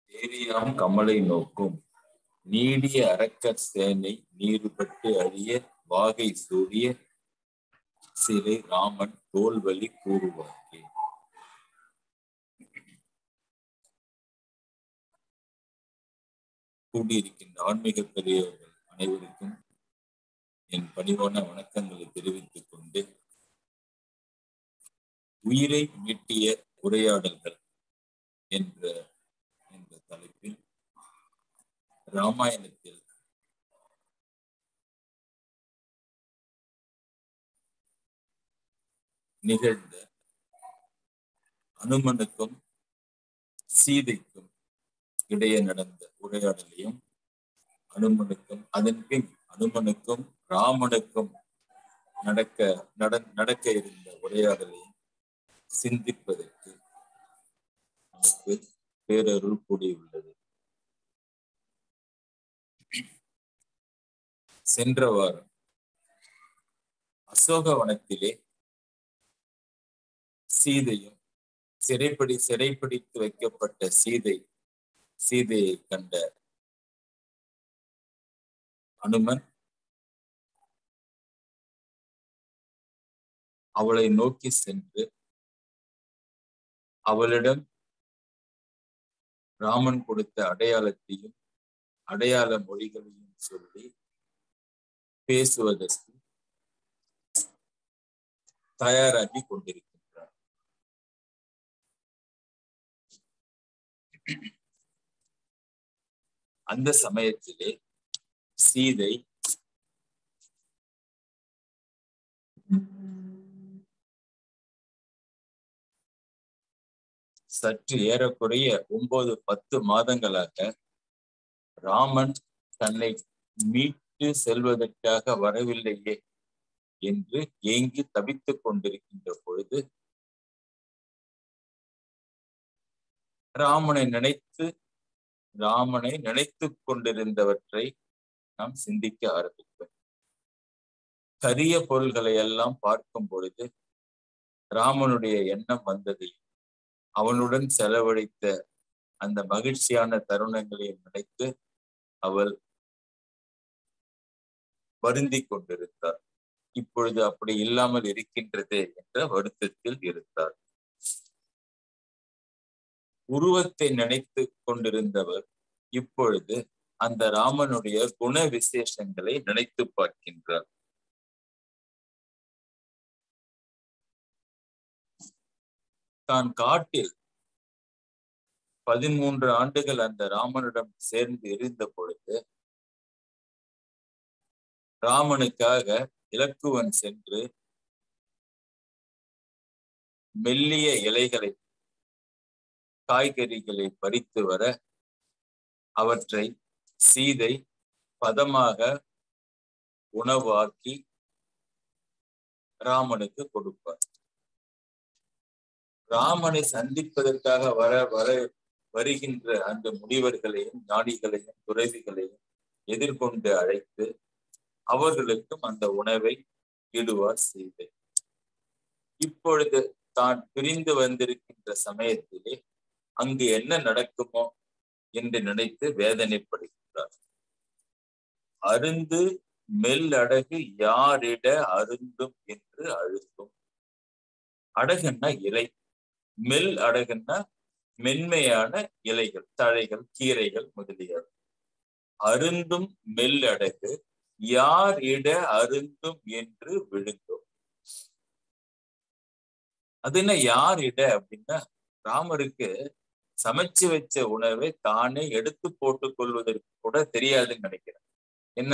தேரியாம் கமலை நோக்கும் நீடிய அரக்கர் சேனை நீருபட்டு அழிய வாகை சூடிய சிறை ராமன் தோல்வழி கூறுவாக்கே கூடியிருக்கின்ற ஆன்மீக பெரியவர்கள் அனைவருக்கும் என் பணிவான வணக்கங்களை தெரிவித்துக் கொண்டு உயிரை மீட்டிய உரையாடல்கள் என்ற என்ற தலைப்பில் ராமாயணத்தில் நிகழ்ந்த அனுமனுக்கும் சீதைக்கும் இடையே நடந்த உரையாடலையும் அனுமனுக்கும் அதன் பின் அனுமனுக்கும் ராமனுக்கும் நடக்க நட நடக்க இருந்த உரையாடலையும் சிந்திப்பதற்கு நமக்கு பேரருள் கூடியுள்ளது சென்ற வாரம் அசோகவனத்திலே சீதையும் சிறைப்படி சிறைப்பிடித்து வைக்கப்பட்ட சீதை சீதையை கண்ட அனுமன் அவளை நோக்கி சென்று அவளிடம் ராமன் கொடுத்த அடையாளத்தையும் அடையாள மொழிகளையும் சொல்லி பேசுவதற்கு தயாராகி கொண்டிருக்கின்றார் அந்த சமயத்திலே சீதை சற்று ஏறக்குறைய ஒன்பது பத்து மாதங்களாக ராமன் தன்னை மீட்டு செல்வதற்காக வரவில்லையே என்று ஏங்கி தவித்துக் கொண்டிருக்கின்ற பொழுது ராமனை நினைத்து ராமனை நினைத்துக் கொண்டிருந்தவற்றை நாம் சிந்திக்க ஆரம்பிப்போம் கரிய பொருள்களை எல்லாம் பார்க்கும் பொழுது ராமனுடைய எண்ணம் வந்ததையும் அவனுடன் செலவழித்த அந்த மகிழ்ச்சியான தருணங்களை நினைத்து அவள் வருந்தி கொண்டிருந்தார் இப்பொழுது அப்படி இல்லாமல் இருக்கின்றதே என்ற வருத்தத்தில் இருந்தார் உருவத்தை நினைத்து கொண்டிருந்தவர் இப்பொழுது அந்த ராமனுடைய குண விசேஷங்களை நினைத்து பார்க்கின்றார் தான் காட்டில் பதிமூன்று ஆண்டுகள் அந்த ராமனிடம் சேர்ந்து இருந்த பொழுது ராமனுக்காக இலக்குவன் சென்று மெல்லிய இலைகளை காய்கறிகளை பறித்து வர அவற்றை சீதை பதமாக உணவாக்கி ராமனுக்கு கொடுப்பார் ராமனை சந்திப்பதற்காக வர வர வருகின்ற அந்த முனிவர்களையும் ஞானிகளையும் துறவிகளையும் எதிர்கொண்டு அழைத்து அவர்களுக்கும் அந்த உணவை இடுவார் சீதை இப்பொழுது தான் பிரிந்து வந்திருக்கின்ற சமயத்திலே அங்கு என்ன நடக்குமோ என்று நினைத்து வேதனைப்படுகின்றார் அருந்து மெல் அடகு யாரிட அருந்தும் என்று அழுத்தும் அடகுன்னா இலை மெல் அடகுன்னா மென்மையான இலைகள் தழைகள் கீரைகள் முதலியவை அருந்தும் மெல் அடகு யார் இட அருந்தும் என்று விழுந்தும் அது என்ன யார் இட அப்படின்னா ராமருக்கு சமைச்சு வச்ச உணவை தானே எடுத்து போட்டுக் கொள்வதற்கு கூட தெரியாதுன்னு நினைக்கிறேன் என்ன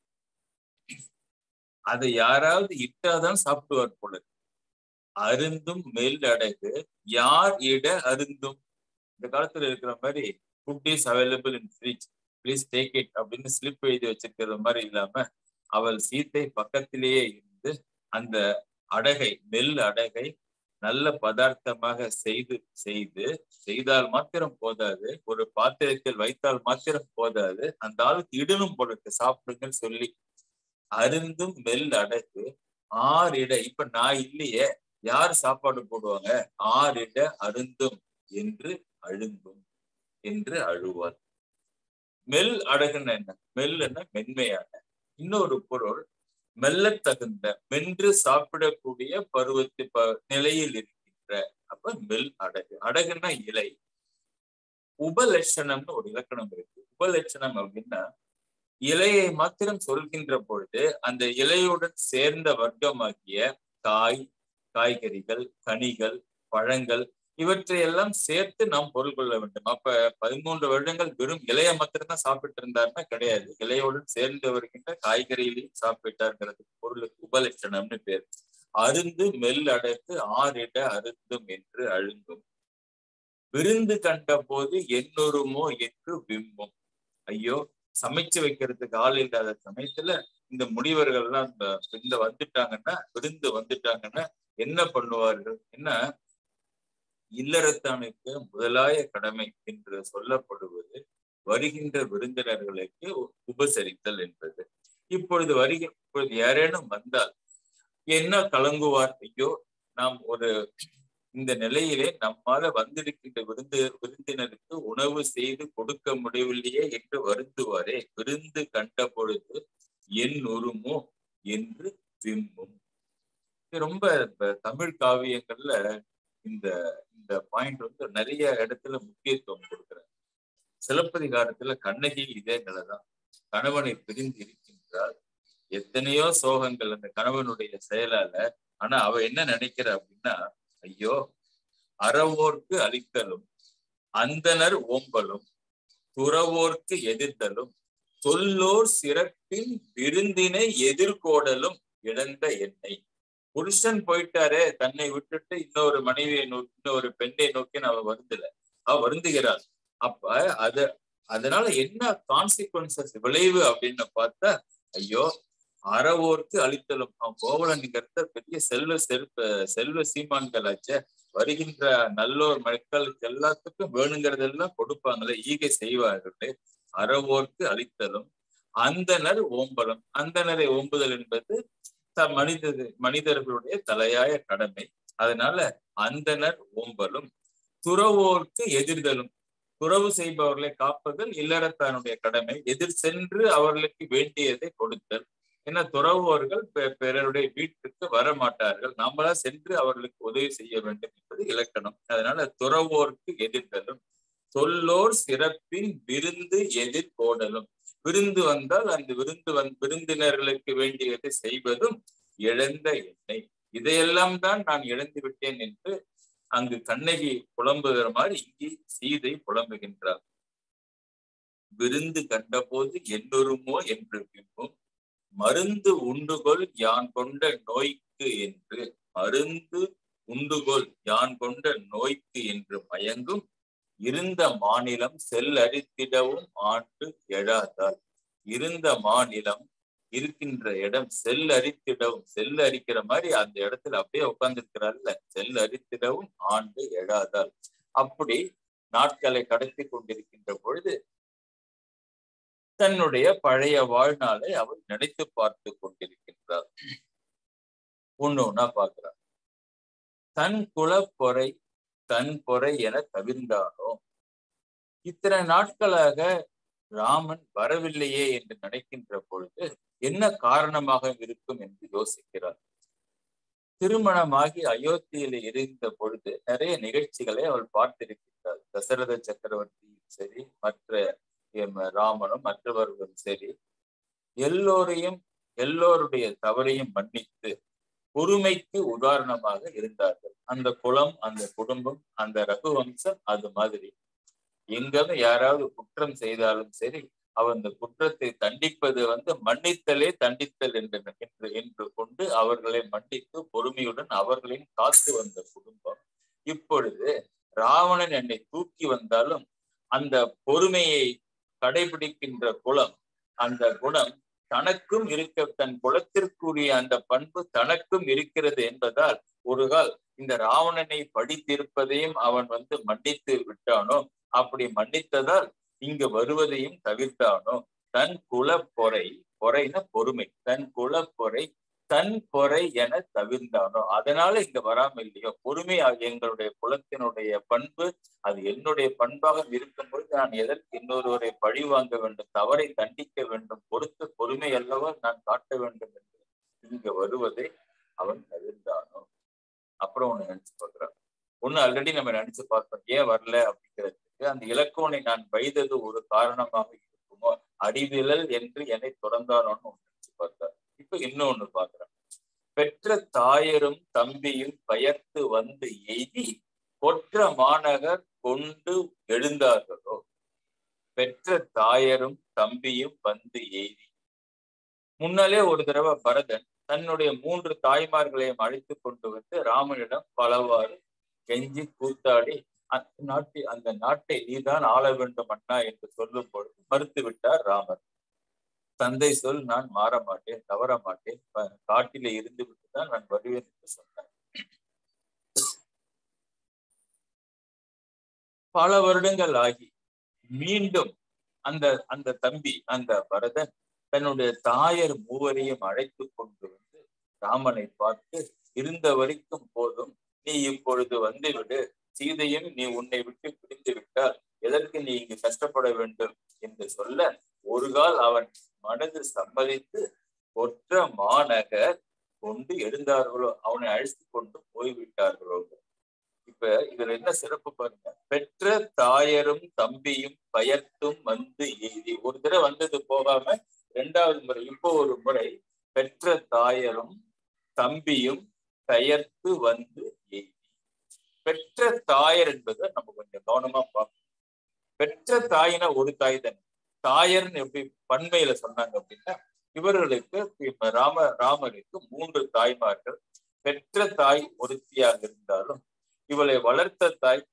அதை யாராவது இட்டாதான் சாப்பிடுவார் போல அருந்தும் மெல் அடகு யார் இட அருந்தும் இந்த காலத்துல இருக்கிற மாதிரி food is available in fridge please take it அப்படின்னு ஸ்லிப் எழுதி வச்சிருக்கிற மாதிரி இல்லாம அவள் சீத்தை பக்கத்திலேயே இருந்து அந்த அடகை நெல் அடகை நல்ல பதார்த்தமாக செய்து செய்து செய்தால் மாத்திரம் போதாது ஒரு பாத்திரத்தில் வைத்தால் மாத்திரம் போதாது அந்த ஆளுக்கு இடணும் பொழுது சாப்பிடுங்கன்னு சொல்லி அருந்தும் மெல் அடகு ஆறிட இப்ப நான் இல்லையே யார் சாப்பாடு போடுவாங்க ஆறிட அருந்தும் என்று அழுந்தும் என்று அழுவார் மெல் அடகுன்னு என்ன மெல் என்ன மென்மையான இன்னொரு பொருள் மெல்ல தகுந்த மென்று சாப்பிடக்கூடிய பருவத்து ப நிலையில் இருக்கின்ற அப்ப மெல் அடகு அடகுன்னா இலை உபலட்சணம்னு ஒரு இலக்கணம் இருக்கு உபலட்சணம் அப்படின்னா இலையை மாத்திரம் சொல்கின்ற பொழுது அந்த இலையுடன் சேர்ந்த வர்க்கமாகிய காய் காய்கறிகள் கனிகள் பழங்கள் இவற்றை எல்லாம் சேர்த்து நாம் பொருள் கொள்ள வேண்டும் அப்ப பதிமூன்று வருடங்கள் வெறும் இலைய மாத்திரம்தான் சாப்பிட்டு இருந்தாருன்னா கிடையாது இலையோடு சேர்ந்து வருகின்ற காய்கறிகளையும் சாப்பிட்டாருங்கிறது பொருளுக்கு உபலட்சணம்னு பேர் அருந்து மெல் அடைத்து ஆறிட அருந்தும் என்று அழுங்கும் விருந்து கண்ட போது என்னொருமோ என்று விம்மும் ஐயோ சமைச்சு வைக்கிறதுக்கு ஆள் இல்லாத சமயத்துல இந்த முனிவர்கள் எல்லாம் இந்த வந்துட்டாங்கன்னா விருந்து வந்துட்டாங்கன்னா என்ன பண்ணுவார்கள் என்ன இல்லறத்தானுக்கு முதலாய கடமை என்று சொல்லப்படுவது வருகின்ற விருந்தினர்களுக்கு உபசரித்தல் என்பது இப்பொழுது வருகிற இப்பொழுது யாரேனும் வந்தால் என்ன கலங்குவார் ஐயோ நாம் ஒரு இந்த நிலையிலே நம்மால வந்திருக்கின்ற விருந்து விருந்தினருக்கு உணவு செய்து கொடுக்க முடியவில்லையே என்று வருந்துவாரே விருந்து கண்ட பொழுது என் உருமோ என்று விம்மும் ரொம்ப தமிழ் காவியங்கள்ல இந்த இந்த பாயிண்ட் வந்து நிறைய இடத்துல முக்கியத்துவம் கொடுக்குறாங்க சிலப்பதிகாரத்துல கண்ணகி இதே நிலைதான் கணவனை பிரிந்து இருக்கின்றால் எத்தனையோ சோகங்கள் அந்த கணவனுடைய செயலால ஆனா அவ என்ன நினைக்கிறா அப்படின்னா ஐயோ அறவோர்க்கு அளித்தலும் அந்தனர் ஓம்பலும் துறவோர்க்கு எதிர்த்தலும் சொல்லோர் சிறப்பின் விருந்தினை எதிர்கோடலும் இழந்த எண்ணெய் புருஷன் போயிட்டாரே தன்னை விட்டுட்டு இன்னொரு மனைவியை நோக்கி இன்னொரு பெண்ணை நோக்கி அவ வருந்தல அவ வருந்துகிறாள் அப்ப அத அதனால என்ன கான்சிக்வன்சஸ் விளைவு அப்படின்னு பார்த்தா ஐயோ அறவோர்க்கு அளித்தலும் அவன் கோவலனுங்கிறத பெரிய செல்வ செல்வ செல்வ சீமான்களாச்ச வருகின்ற நல்லோர் மக்களுக்கு எல்லாத்துக்கும் வேணுங்கிறதெல்லாம் கொடுப்பாங்களே ஈகை செய்வார்களே அறவோர்க்கு அளித்தலும் அந்தனர் ஓம்பலம் அந்தனரை ஓம்புதல் என்பது த மனித மனிதர்களுடைய தலையாய கடமை அதனால அந்தனர் ஓம்பலும் துறவோர்க்கு எதிர்தலும் துறவு செய்பவர்களை காப்பதல் இல்லறத்தானுடைய கடமை எதிர் சென்று அவர்களுக்கு வேண்டியதை கொடுத்தல் ஏன்னா துறவோர்கள் பிறருடைய வீட்டுக்கு வர மாட்டார்கள் நாமளா சென்று அவர்களுக்கு உதவி செய்ய வேண்டும் என்பது இலக்கணம் அதனால துறவோர்க்கு எதிர்த்தலும் சொல்லோர் சிறப்பின் விருந்து எதிர் கோடலும் விருந்து வந்தால் அந்த விருந்து வந் விருந்தினர்களுக்கு வேண்டியதை செய்வதும் இழந்த எண்ணெய் இதையெல்லாம் தான் நான் இழந்து விட்டேன் என்று அங்கு கண்ணகி புலம்புகிற மாதிரி இங்கே சீதை புலம்புகின்றார் விருந்து கண்டபோது என்னொருமோ என்று பின்பும் மருந்து உண்டுகொள் யான் கொண்ட நோய்க்கு என்று மருந்து உண்டுகொள் யான் கொண்ட நோய்க்கு என்று மயங்கும் இருந்த மாநிலம் செல்லரித்திடவும் ஆண்டு எழாதால் இருந்த மாநிலம் இருக்கின்ற இடம் செல் அரித்திடவும் செல் அரிக்கிற மாதிரி அந்த இடத்துல அப்படியே உட்கார்ந்துருக்கிறார்ல செல் அரித்திடவும் ஆண்டு எழாதால் அப்படி நாட்களை கடத்தி கொண்டிருக்கின்ற பொழுது தன்னுடைய பழைய வாழ்நாளை அவர் நினைத்து பார்த்து கொண்டிருக்கின்றார் ஒண்ணு ஒன்னா பார்க்கிறார் தன் குலப்பொறை தன் பொறை என தவிர்ந்தானோ இத்தனை நாட்களாக ராமன் வரவில்லையே என்று நினைக்கின்ற பொழுது என்ன காரணமாக இருக்கும் என்று யோசிக்கிறார் திருமணமாகி அயோத்தியில இருந்த பொழுது நிறைய நிகழ்ச்சிகளை அவள் பார்த்திருக்கின்றார் தசரத சக்கரவர்த்தியும் சரி மற்ற ராமனும் மற்றவர்களும் சரி எல்லோரையும் எல்லோருடைய தவறையும் மன்னித்து பொறுமைக்கு உதாரணமாக இருந்தார்கள் அந்த குலம் அந்த குடும்பம் அந்த ரகுவம்சம் அது மாதிரி எங்கும் யாராவது குற்றம் செய்தாலும் சரி அவர் அந்த குற்றத்தை தண்டிப்பது வந்து மன்னித்தலே தண்டித்தல் என்று என்று என்று கொண்டு அவர்களை மன்னித்து பொறுமையுடன் அவர்களையும் காத்து வந்த குடும்பம் இப்பொழுது ராவணன் என்னை தூக்கி வந்தாலும் அந்த பொறுமையை கடைபிடிக்கின்ற குலம் அந்த குணம் தனக்கும் இருக்க தன் குலத்திற்குரிய அந்த பண்பு தனக்கும் இருக்கிறது என்பதால் ஒரு கால் இந்த ராவணனை படித்திருப்பதையும் அவன் வந்து மன்னித்து விட்டானோ அப்படி மன்னித்ததால் இங்கு வருவதையும் தவிர்த்தானோ தன் குல பொறை பொறைன பொறுமை தன் குல பொறை தன் பொறை என தவிர்ந்தானோ அதனால இங்க வராம இல்லையோ பொறுமை எங்களுடைய குலத்தினுடைய பண்பு அது என்னுடைய பண்பாக இருக்கும்போது நான் எதற்கு இன்னொருவரை பழி வாங்க வேண்டும் தவறை தண்டிக்க வேண்டும் பொறுத்து பொறுமை அல்லவா நான் காட்ட வேண்டும் என்று இங்க வருவதை அவன் தவிர்ந்தானோ அப்புறம் ஒண்ணு நினைச்சு பார்க்கிறான் ஒண்ணு ஆல்ரெடி நம்ம நினைச்சு பார்த்தோம் ஏன் வரல அப்படிங்கிறதுக்கு அந்த இலக்கோனை நான் வைத்தது ஒரு காரணமாக இருக்குமோ அறிவியல் என்று என்னை தொடர்ந்தானோன்னு ஒண்ணு நினைச்சு பார்த்தார் இப்ப இன்னொன்னு பாக்குறேன் பெற்ற தாயரும் தம்பியும் பயர்த்து வந்து எய்தி கொற்ற மாநகர் கொண்டு எழுந்தார்களோ பெற்ற தாயரும் தம்பியும் வந்து எய்தி முன்னாலே ஒரு தடவை பரதன் தன்னுடைய மூன்று தாய்மார்களையும் அழைத்து கொண்டு வந்து ராமனிடம் பலவாறு கெஞ்சி கூத்தாடி அந்த நாட்டை அந்த நாட்டை நீதான் ஆள வேண்டும் அண்ணா என்று சொல்லும் பொழுது மறுத்து விட்டார் ராமர் தந்தை சொல் நான் மாற மாட்டேன் தவற மாட்டேன் காட்டிலே இருந்து விட்டுதான் நான் வருவேன் என்று சொன்னார் பல வருடங்கள் ஆகி மீண்டும் அந்த அந்த தம்பி அந்த பரதன் தன்னுடைய தாயர் மூவரையும் அழைத்து கொண்டு வந்து ராமனை பார்த்து இருந்த வரைக்கும் போதும் நீ இப்பொழுது வந்து விடு சீதையும் நீ உன்னை விட்டு பிரிந்து விட்டால் எதற்கு நீ இங்கு கஷ்டப்பட வேண்டும் என்று சொல்ல ஒரு கால் அவன் மனது சம்மதித்து ஒற்ற மாநகர் கொண்டு எழுந்தார்களோ அவனை அழைத்து கொண்டு போய்விட்டார்களோ இப்ப இதுல என்ன சிறப்பு பாருங்க பெற்ற தாயரும் தம்பியும் பயர்த்தும் வந்து எய்தி ஒரு தடவை வந்தது போகாம இரண்டாவது முறை இப்போ ஒரு முறை பெற்ற தாயரும் தம்பியும் பெயர்த்து வந்து எய்தி பெற்ற தாயர் என்பதை நம்ம கொஞ்சம் கவனமா பார்க்கணும் பெற்ற தாயினா ஒரு தாய் தானே தாயர்னு எப்படி பண்மையில சொன்னாங்க அப்படின்னா இவர்களுக்கு ராம ராமருக்கு மூன்று தாய்மார்கள் பெற்ற தாய் ஒருத்தியாக இருந்தாலும் இவளை வளர்த்த தாய்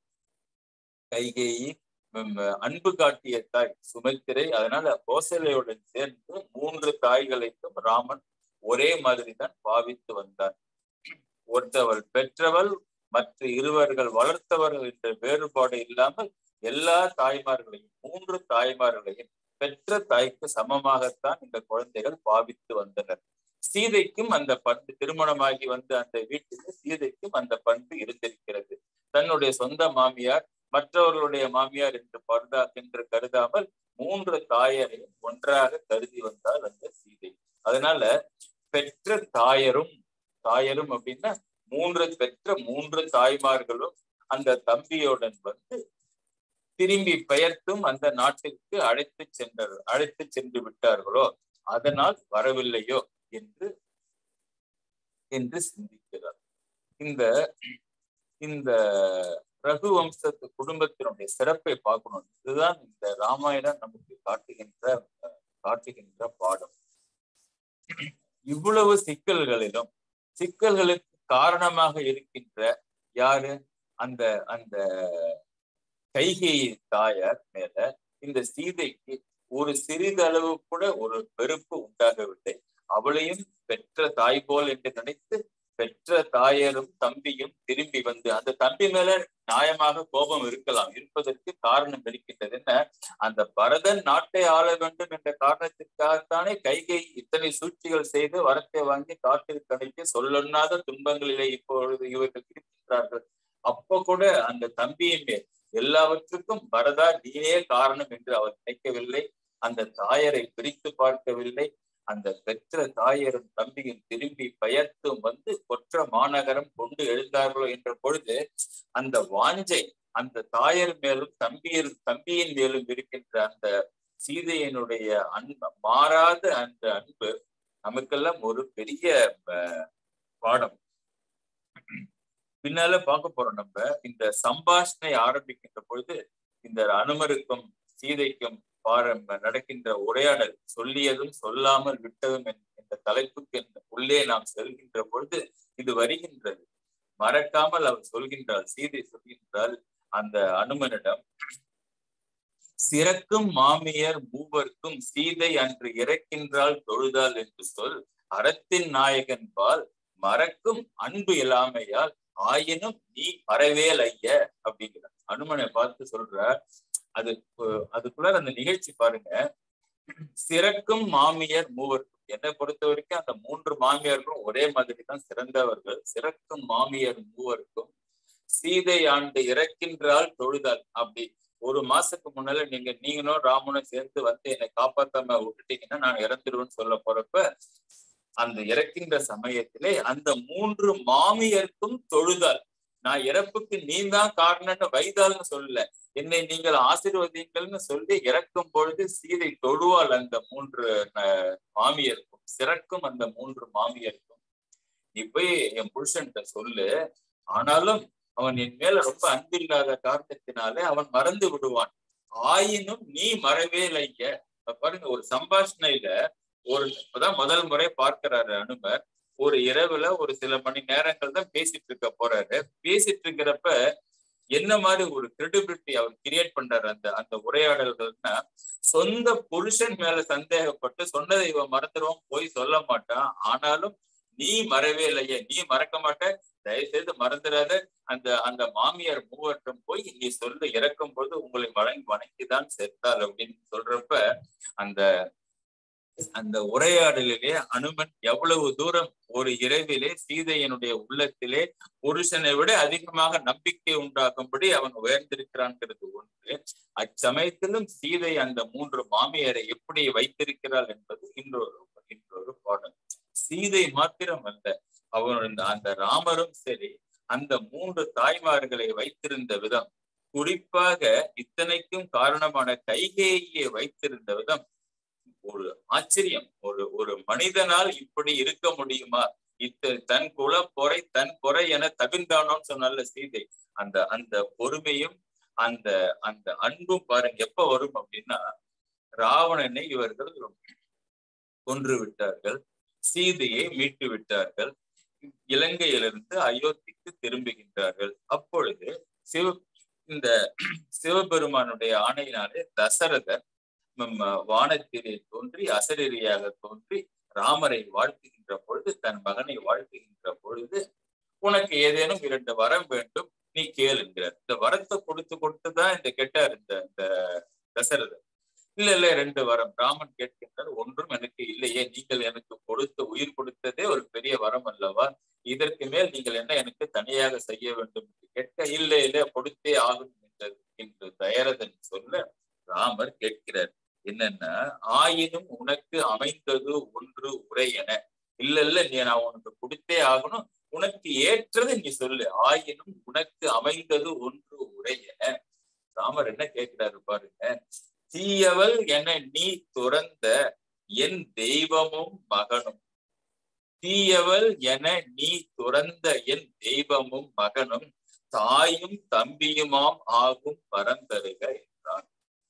கைகேயி அன்பு காட்டிய தாய் சுமித்திரை அதனால கோசலையுடன் சேர்ந்து மூன்று தாய்களைக்கும் ராமன் ஒரே மாதிரி தான் பாவித்து வந்தார் ஒருத்தவள் பெற்றவள் மற்ற இருவர்கள் வளர்த்தவர்கள் என்ற வேறுபாடு இல்லாமல் எல்லா தாய்மார்களையும் மூன்று தாய்மார்களையும் பெற்ற தாய்க்கு சமமாகத்தான் இந்த குழந்தைகள் பாவித்து வந்தனர் சீதைக்கும் அந்த பண்பு திருமணமாகி வந்த அந்த வீட்டில் சீதைக்கும் அந்த பண்பு இருந்திருக்கிறது தன்னுடைய சொந்த மாமியார் மற்றவர்களுடைய மாமியார் என்று பருதா என்று கருதாமல் மூன்று தாயரையும் ஒன்றாக கருதி வந்தால் அந்த சீதை அதனால பெற்ற தாயரும் தாயரும் அப்படின்னா மூன்று பெற்ற மூன்று தாய்மார்களும் அந்த தம்பியுடன் வந்து திரும்பி பெயர்த்தும் அந்த நாட்டிற்கு அழைத்து சென்றார் அழைத்து சென்று விட்டார்களோ அதனால் வரவில்லையோ என்று என்று சிந்திக்கிறார் இந்த இந்த ரகுவம்சத்து குடும்பத்தினுடைய சிறப்பை பார்க்கணும் இதுதான் இந்த ராமாயணம் நமக்கு காட்டுகின்ற காட்டுகின்ற பாடம் இவ்வளவு சிக்கல்களிலும் சிக்கல்களுக்கு காரணமாக இருக்கின்ற யாரு அந்த அந்த கைகேயி தாயார் மேல இந்த சீதைக்கு ஒரு சிறிதளவு கூட ஒரு வெறுப்பு உண்டாகவில்லை அவளையும் பெற்ற தாய் போல் என்று நினைத்து பெற்ற தாயரும் தம்பியும் திரும்பி வந்து அந்த தம்பி மேல நியாயமாக கோபம் இருக்கலாம் இருப்பதற்கு காரணம் இருக்கின்றது என்ன அந்த பரதன் நாட்டை ஆள வேண்டும் என்ற காரணத்திற்காகத்தானே கைகை இத்தனை சூழ்ச்சிகள் செய்து வரத்தை வாங்கி காட்டிற்கு அடைத்து சொல்லொண்ணாத துன்பங்களிலே இப்பொழுது இவர்கள் இருக்கின்றார்கள் அப்ப கூட அந்த தம்பியின் மேல் எல்லாவற்றுக்கும் பரதா நீயே காரணம் என்று அவர் நினைக்கவில்லை அந்த தாயரை பிரித்து பார்க்கவில்லை அந்த பெற்ற தாயரும் தம்பியும் திரும்பி பயர்த்தும் வந்து கொற்ற மாநகரம் கொண்டு எழுந்தார்களோ என்ற பொழுது அந்த வாஞ்சை அந்த தாயர் மேலும் தம்பியர் தம்பியின் மேலும் இருக்கின்ற அந்த சீதையனுடைய அன்பு மாறாத அந்த அன்பு நமக்கெல்லாம் ஒரு பெரிய பாடம் பின்னால பார்க்க போறோம் நம்ம இந்த சம்பாஷணை ஆரம்பிக்கின்ற பொழுது இந்த அனுமருக்கும் சீதைக்கும் பாரம் நடக்கின்ற உரையாடல் சொல்லியதும் சொல்லாமல் விட்டதும் என்ற தலைப்புக்கு உள்ளே நாம் செல்கின்ற பொழுது இது வருகின்றது மறக்காமல் அவர் சொல்கின்றார் சீதை சொல்கின்றால் அந்த அனுமனிடம் சிறக்கும் மாமியர் மூவர்க்கும் சீதை அன்று இறக்கின்றால் தொழுதால் என்று சொல் அறத்தின் நாயகன் பால் மறக்கும் அன்பு இல்லாமையால் ஆயினும் நீ மறவேல் ஐய அப்படிங்கிறார் அனுமனை பார்த்து சொல்ற அது அதுக்குள்ள அந்த நிகழ்ச்சி பாருங்க சிறக்கும் மாமியர் மூவருக்கும் என்னை பொறுத்த வரைக்கும் அந்த மூன்று மாமியார்களும் ஒரே மாதிரி தான் சிறந்தவர்கள் சிறக்கும் மாமியர் மூவருக்கும் சீதை ஆண்டு இறக்கின்றால் தொழுதால் அப்படி ஒரு மாசத்துக்கு முன்னால நீங்க நீங்களும் ராமனும் சேர்ந்து வந்து என்னை காப்பாத்தாம விட்டுட்டீங்கன்னா நான் இறந்துடுவேன்னு சொல்ல போறப்ப அந்த இறக்கின்ற சமயத்திலே அந்த மூன்று மாமியருக்கும் தொழுதால் நான் இறப்புக்கு நீ தான் காரணம்னு வைதால்னு சொல்லல என்னை நீங்கள் ஆசீர்வதிங்கள்னு சொல்லி இறக்கும் பொழுது சீதை தொழுவாள் அந்த மூன்று மாமியருக்கும் சிறக்கும் அந்த மூன்று மாமியருக்கும் நீ போய் என் புருஷன்கிட்ட சொல்லு ஆனாலும் அவன் என் மேல ரொம்ப அன்பில்லாத காரணத்தினாலே அவன் மறந்து விடுவான் ஆயினும் நீ மறவே இல்லைங்க பாருங்க ஒரு சம்பாஷணையில ஒரு இப்பதான் முதல் முறை பார்க்கிறாரு அனுமர் ஒரு இரவுல ஒரு சில மணி நேரங்கள் தான் பேசிட்டு இருக்க போறாரு பேசிட்டு இருக்கிறப்ப என்ன மாதிரி ஒரு கிரெடிபிலிட்டி அவர் கிரியேட் பண்றாரு அந்த அந்த உரையாடல்கள்னா சொந்த புருஷன் மேல சந்தேகப்பட்டு சொன்னதை இவன் மறந்துடுவோம் போய் சொல்ல மாட்டான் ஆனாலும் நீ மறவே இல்லையே நீ மறக்க மாட்ட தயவுசெய்து மறந்துடாத அந்த அந்த மாமியார் மூவட்டும் போய் நீ சொல்லு இறக்கும் போது உங்களை வழங்கி வணங்கிதான் செத்தாள் அப்படின்னு சொல்றப்ப அந்த அந்த உரையாடலிலே அனுமன் எவ்வளவு தூரம் ஒரு இரவிலே சீதையனுடைய உள்ளத்திலே புருஷனை விட அதிகமாக நம்பிக்கை உண்டாக்கும்படி அவன் உயர்ந்திருக்கிறான்ங்கிறது ஒன்று அச்சமயத்திலும் சீதை அந்த மூன்று மாமியாரை எப்படி வைத்திருக்கிறாள் என்பது இன்னொரு இன்னொரு பாடம் சீதை மாத்திரம் அல்ல அவன் அந்த ராமரும் சரி அந்த மூன்று தாய்மார்களை வைத்திருந்த விதம் குறிப்பாக இத்தனைக்கும் காரணமான கைகேயை வைத்திருந்த விதம் ஒரு ஆச்சரியம் ஒரு ஒரு மனிதனால் இப்படி இருக்க முடியுமா இத்த தன் குல பொறை தன் பொறை என தவிர்ந்தானோன்னு சொன்னால சீதை அந்த அந்த பொறுமையும் அந்த அந்த அன்பும் பாருங்க எப்ப வரும் அப்படின்னா ராவணனை இவர்கள் கொன்று விட்டார்கள் சீதையை மீட்டு விட்டார்கள் இலங்கையிலிருந்து அயோத்திக்கு திரும்புகின்றார்கள் அப்பொழுது சிவ இந்த சிவபெருமானுடைய ஆணையினாலே தசரதர் வானத்திலே தோன்றி அசரீரியாக தோன்றி ராமரை வாழ்த்துகின்ற பொழுது தன் மகனை வாழ்த்துகின்ற பொழுது உனக்கு ஏதேனும் இரண்டு வரம் வேண்டும் நீ கேளுங்கிறார் இந்த வரத்தை கொடுத்து கொடுத்துதான் இந்த கெட்டார் இந்த இந்த தசரதர் இல்ல இல்ல ரெண்டு வரம் ராமன் கேட்கின்றார் ஒன்றும் எனக்கு இல்லையே நீங்கள் எனக்கு கொடுத்த உயிர் கொடுத்ததே ஒரு பெரிய வரம் அல்லவா இதற்கு மேல் நீங்கள் என்ன எனக்கு தனியாக செய்ய வேண்டும் என்று கேட்க இல்ல இல்ல கொடுத்தே ஆகும் என்று தயரதன் சொல்ல ராமர் கேட்கிறார் என்னன்னா ஆயினும் உனக்கு அமைந்தது ஒன்று உரை என இல்ல இல்ல நீ நான் உனக்கு கொடுத்தே ஆகணும் உனக்கு ஏற்றது நீ சொல்லு ஆயினும் உனக்கு அமைந்தது ஒன்று உரை என ராமர் என்ன கேட்கிறாரு பாருங்க தீயவள் என நீ துறந்த என் தெய்வமும் மகனும் தீயவள் என நீ துறந்த என் தெய்வமும் மகனும் தாயும் தம்பியுமாம் ஆகும் பரந்தருக என்றான்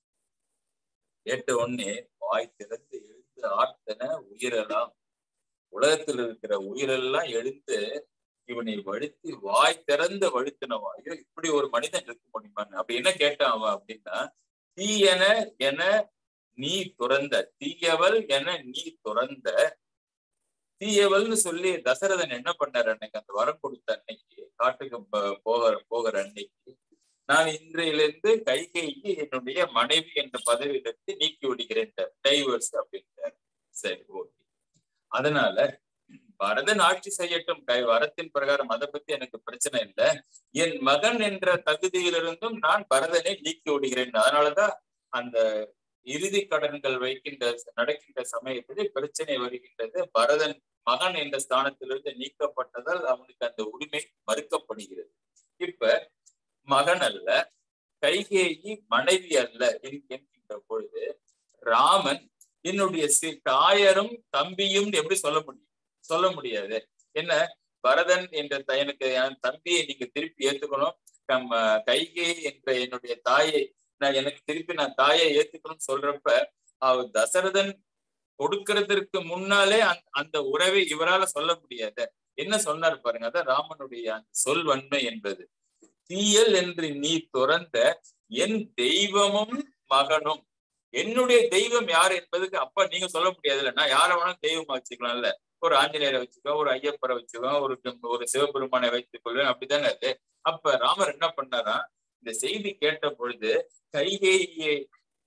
கேட்ட உடனே வாய் திறந்து எழுந்து ஆர்த்தன உயிரெல்லாம் உலகத்தில் இருக்கிற உயிரெல்லாம் எழுந்து இவனை வழுத்தி வாய் திறந்து வழுத்தினவா ஐயோ இப்படி ஒரு மனிதன் இருக்க முடியுமான்னு அப்படி என்ன கேட்டான் அவன் அப்படின்னா தீயன என நீ துறந்த தீயவள் என நீ துறந்த தீயவள்னு சொல்லி தசரதன் என்ன பண்ணாரு அன்னைக்கு அந்த வரம் கொடுத்த அன்னைக்கு காட்டுக்கு போகிற போகிற அன்னைக்கு நான் இன்றையிலிருந்து கைகைக்கு என்னுடைய மனைவி என்ற பதவியிலிருந்து நீக்கி விடுகிறேன் டைவர்ஸ் அப்படின்றார் சரி ஓகே அதனால பரதன் ஆட்சி செய்யட்டும் கை வரத்தின் பிரகாரம் அதை பத்தி எனக்கு பிரச்சனை இல்லை என் மகன் என்ற தகுதியிலிருந்தும் நான் பரதனை நீக்கி விடுகிறேன் அதனாலதான் அந்த இறுதி கடன்கள் வைக்கின்ற நடக்கின்ற சமயத்தில் பிரச்சனை வருகின்றது பரதன் மகன் என்ற ஸ்தானத்திலிருந்து நீக்கப்பட்டதால் அவனுக்கு அந்த உரிமை மறுக்கப்படுகிறது இப்ப மகன் அல்ல கைகேயி மனைவி அல்ல என்கின்ற பொழுது ராமன் என்னுடைய தாயரும் தம்பியும் எப்படி சொல்ல முடியும் சொல்ல முடியாது என்ன பரதன் என்ற எனக்கு என் தம்பியை நீங்க திருப்பி ஏத்துக்கணும் நம்ம கைகே என்ற என்னுடைய தாயை நான் எனக்கு திருப்பி நான் தாயை ஏத்துக்கணும்னு சொல்றப்ப அவர் தசரதன் கொடுக்கறதற்கு முன்னாலே அந்த உறவை இவரால சொல்ல முடியாத என்ன சொன்னார் பாருங்க அதான் ராமனுடைய அந்த சொல்வன்மை என்பது தீயல் என்று நீ துறந்த என் தெய்வமும் மகனும் என்னுடைய தெய்வம் யார் என்பதுக்கு அப்ப நீங்க சொல்ல முடியாதுல்ல நான் யார வேணாலும் தெய்வமா வச்சுக்கலாம்ல ஒரு ஆஞ்சநேயரை வச்சுக்கோ ஒரு ஐயப்பரை வச்சுக்கோ ஒரு ஒரு சிவபெருமானை வைத்துக் கொள்வேன் அப்படிதானே அது அப்ப ராமர் என்ன பண்ணாரா இந்த செய்தி கேட்ட பொழுது கைகேயை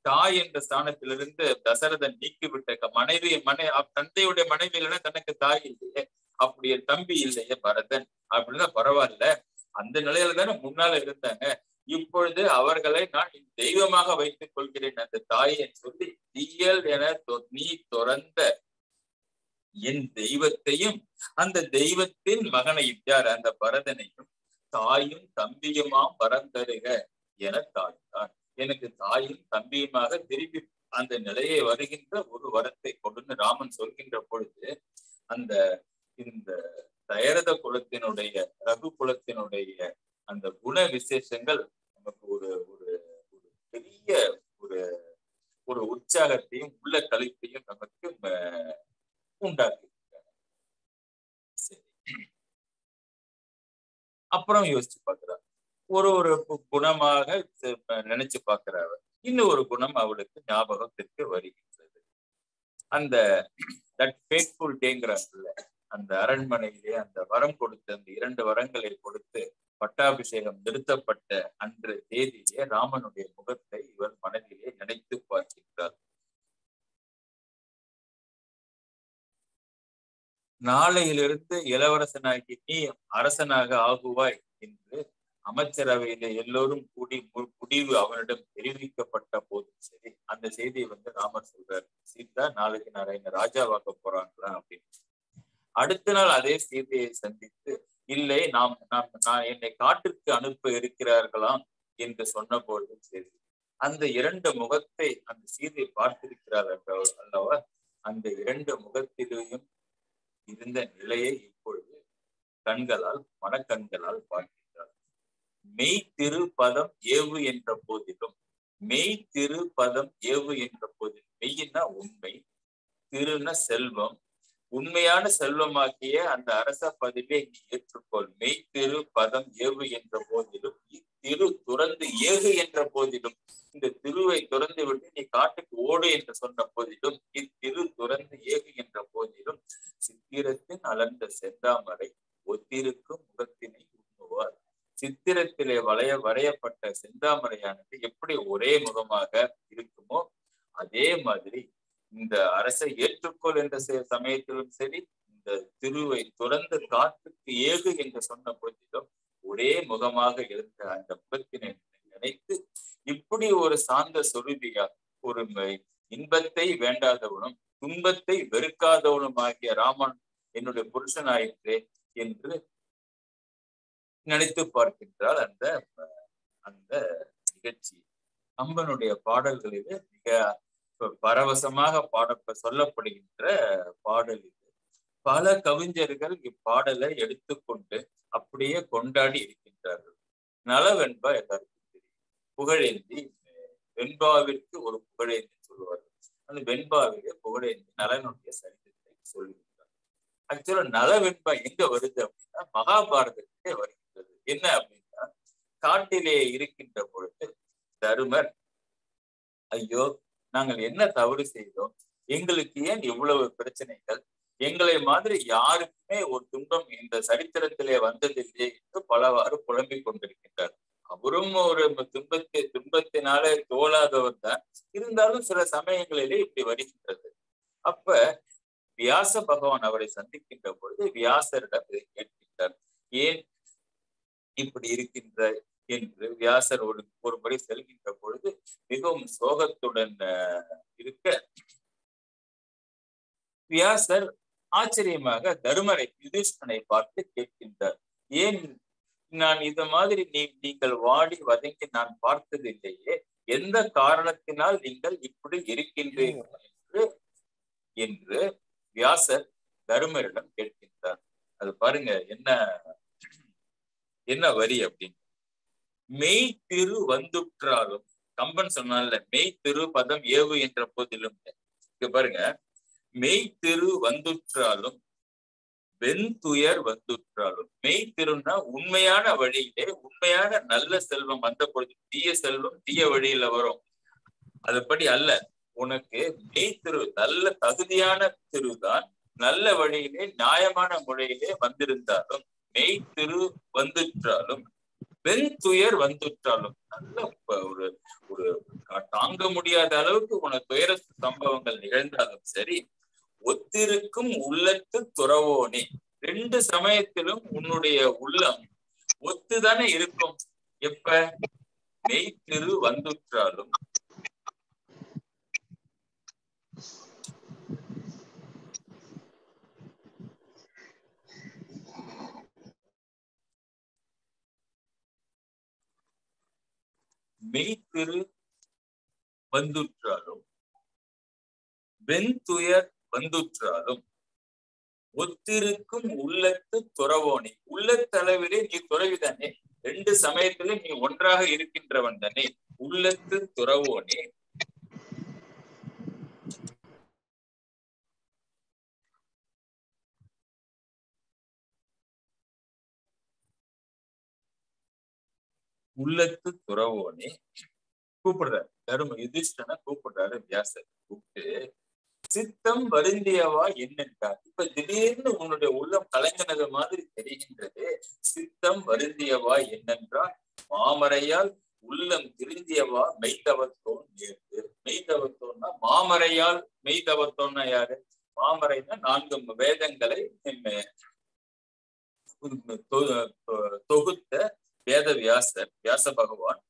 தாய் என்ற ஸ்தானத்திலிருந்து தசரதன் நீக்கிவிட்ட மனைவி மனை தந்தையுடைய மனைவி இல்லைன்னா தனக்கு தாய் இல்லையே அப்படி தம்பி இல்லையே பரதன் அப்படின்னா பரவாயில்ல அந்த நிலையில தானே முன்னால இருந்தாங்க இப்பொழுது அவர்களை நான் தெய்வமாக வைத்துக் கொள்கிறேன் அந்த தாயை சொல்லி தீயல் என நீ துறந்த என் தெய்வத்தையும் அந்த தெய்வத்தின் மகனையும் யார் அந்த பரதனையும் தாயும் தம்பியுமாம் பரந்தருக என தாழ்ந்தார் எனக்கு தாயும் தம்பியுமாக திருப்பி அந்த நிலையை வருகின்ற ஒரு வரத்தை கொடுன்னு ராமன் சொல்கின்ற பொழுது அந்த இந்த தயரத குலத்தினுடைய ரகு குலத்தினுடைய அந்த குண விசேஷங்கள் நமக்கு ஒரு ஒரு ஒரு பெரிய ஒரு ஒரு உற்சாகத்தையும் உள்ள கழிப்பையும் நமக்கு உண்டாக்கி அப்புறம் யோசிச்சு பார்க்கிறார் ஒரு ஒரு குணமாக நினைச்சு பார்க்கிறார் இன்னும் ஒரு குணம் அவளுக்கு ஞாபகத்திற்கு வருகின்றது அந்த தட் ஃபேட்ஃபுல் டேங்கிறாங்கல்ல அந்த அரண்மனையிலே அந்த வரம் கொடுத்து அந்த இரண்டு வரங்களை கொடுத்து பட்டாபிஷேகம் நிறுத்தப்பட்ட அன்று தேதியிலே ராமனுடைய முகத்தை இவர் மனதிலே நினைத்து பார்க்கின்றார் நாளையிலிருந்து இளவரசனாகி நீ அரசனாக ஆகுவாய் என்று அமைச்சரவையில எல்லோரும் கூடி முடிவு அவனிடம் தெரிவிக்கப்பட்ட போதும் சரி அந்த செய்தியை வந்து ராமர் சொல்றாரு சீதா நாளைக்கு நாராயண ராஜாவாக்க போறாங்களா அப்படின்னு அடுத்த நாள் அதே சீதையை சந்தித்து இல்லை நாம் நாம் நான் என்னை காட்டிற்கு அனுப்ப இருக்கிறார்களாம் என்று சொன்ன பொழுதும் சரி அந்த இரண்டு முகத்தை அந்த சீதை பார்த்திருக்கிறார் அல்லவா அந்த இரண்டு முகத்திலேயும் இருந்த நிலையை இப்பொழுது கண்களால் மனக்கண்களால் பார்க்கின்றார் மெய் திருப்பதம் ஏவு என்ற போதிலும் மெய் திருப்பதம் ஏவு என்ற போதிலும் மெய்யினா உண்மை திருன செல்வம் உண்மையான செல்வமாக்கிய அந்த அரச பதிவை நீ ஏற்றுக்கொள் மெய் திரு பதம் ஏவு என்ற போதிலும் திரு துறந்து ஏகு என்ற போதிலும் இந்த திருவை துறந்து விட்டு நீ காட்டுக்கு ஓடு என்று சொன்ன போதிலும் இத்திரு துறந்து ஏகு என்ற போதிலும் சித்திரத்தின் அலர்ந்த செந்தாமரை ஒத்திருக்கும் முகத்தினை உண்ணுவார் சித்திரத்திலே வளைய வரையப்பட்ட செந்தாமரையானது எப்படி ஒரே முகமாக இருக்குமோ அதே மாதிரி இந்த அரசை ஏற்றுக்கொள் என்ற சமயத்திலும் சரி இந்த திருவை துறந்து காட்டுக்கு ஏகு என்று சொன்ன பொழுதிலும் ஒரே முகமாக இருந்த அந்த முகத்தினை நினைத்து இப்படி ஒரு சார்ந்த சொருபியா ஒரு இன்பத்தை வேண்டாதவனும் துன்பத்தை வெறுக்காதவனும் ஆகிய ராமன் என்னுடைய புருஷனாயிற்றே என்று நினைத்து பார்க்கின்றால் அந்த அந்த நிகழ்ச்சி அம்பனுடைய பாடல்களிலே மிக பரவசமாக பாட சொல்லப்படுகின்ற பாடல் இது பல கவிஞர்கள் இப்பாடலை எடுத்துக்கொண்டு அப்படியே கொண்டாடி இருக்கின்றார்கள் நலவென்பா எல்லாருக்கும் தெரியும் புகழேந்தி வெண்பாவிற்கு ஒரு புகழேந்தி சொல்லுவார்கள் அந்த வெண்பாவிலே புகழேந்தி நலனுடைய சரித்திரத்தை சொல்லுகின்றார் ஆக்சுவலா நலவெண்பா எங்க வருது அப்படின்னா மகாபாரதத்திலே வருகின்றது என்ன அப்படின்னா காட்டிலே இருக்கின்ற பொழுது தருமர் ஐயோ நாங்கள் என்ன தவறு செய்தோம் எங்களுக்கு ஏன் இவ்வளவு பிரச்சனைகள் எங்களை மாதிரி யாருக்குமே ஒரு துன்பம் இந்த சரித்திரத்திலே வந்ததில்லை என்று பலவாறு புலம்பிக் கொண்டிருக்கின்றார் அவரும் ஒரு துன்பத்தை துன்பத்தினால தோலாதவர் தான் இருந்தாலும் சில சமயங்களிலே இப்படி வருகின்றது அப்ப வியாச பகவான் அவரை சந்திக்கின்ற பொழுது வியாசரிடம் இதை கேட்கின்றார் ஏன் இப்படி இருக்கின்ற என்று வியாசர் ஒரு ஒரு முறை செல்கின்ற பொழுது மிகவும் சோகத்துடன் இருக்க வியாசர் ஆச்சரியமாக தருமரை யுதிஷ்டனை பார்த்து கேட்கின்றார் ஏன் நான் இது மாதிரி நீ நீங்கள் வாடி வதங்கி நான் பார்த்தது இல்லையே எந்த காரணத்தினால் நீங்கள் இப்படி இருக்கின்றீர்கள் என்று என்று வியாசர் தருமரிடம் கேட்கின்றார் அது பாருங்க என்ன என்ன வரி அப்படின்னு மெய் திரு வந்துற்றாலும் கம்பன் சொன்னால மெய் திரு பதம் ஏவு என்ற போதிலும் இங்க பாருங்க மெய் திரு வந்துற்றாலும் வெண்துயர் வந்துற்றாலும் மெய் திருன்னா உண்மையான வழியிலே உண்மையான நல்ல செல்வம் வந்த பொழுது தீய செல்வம் தீய வழியில வரும் அதுபடி அல்ல உனக்கு மெய் திரு நல்ல தகுதியான திருதான் நல்ல வழியிலே நியாயமான முறையிலே வந்திருந்தாலும் மெய் திரு வந்துற்றாலும் வெண் துயர் வந்துற்றாலும் நல்ல ஒரு ஒரு தாங்க தாங்க முடியாத அளவுக்கு உனக்கு துயர சம்பவங்கள் நிகழ்ந்தாலும் சரி ஒத்திருக்கும் உள்ளத்து துறவோனே ரெண்டு சமயத்திலும் உன்னுடைய உள்ளம் ஒத்துதானே இருக்கும் எப்ப மெய்த்திரு வந்துற்றாலும் மெய்த்திரு வந்துற்றாலும் வெண்துயர் வந்துற்றாலும் ஒத்திருக்கும் உள்ளத்து துறவோனே உள்ளத்தளவிலே நீ துறவிதானே ரெண்டு சமயத்திலே நீ ஒன்றாக இருக்கின்றவன் தானே உள்ளத்து துறவோனே உள்ளத்து துறவோனே கூப்பிடுறாரு தரும யுதிஷ்டனை கூப்பிடுறாரு வியாசர் கூப்பிட்டு சித்தம் வருந்தியவா என்னென்றார் இப்ப திடீர்னு உன்னுடைய உள்ளம் கலங்கினது மாதிரி தெரிகின்றது சித்தம் வருந்தியவா என்னென்றால் மாமரையால் உள்ளம் திருந்தியவா மெய்தவத்தோன் நேர்ந்து மெய்தவத்தோன்னா மாமரையால் மெய்தவத்தோன்னா யாரு மாமரைன்னா நான்கு வேதங்களை தொகுத்த வேத வியாசர் வியாச பகவான்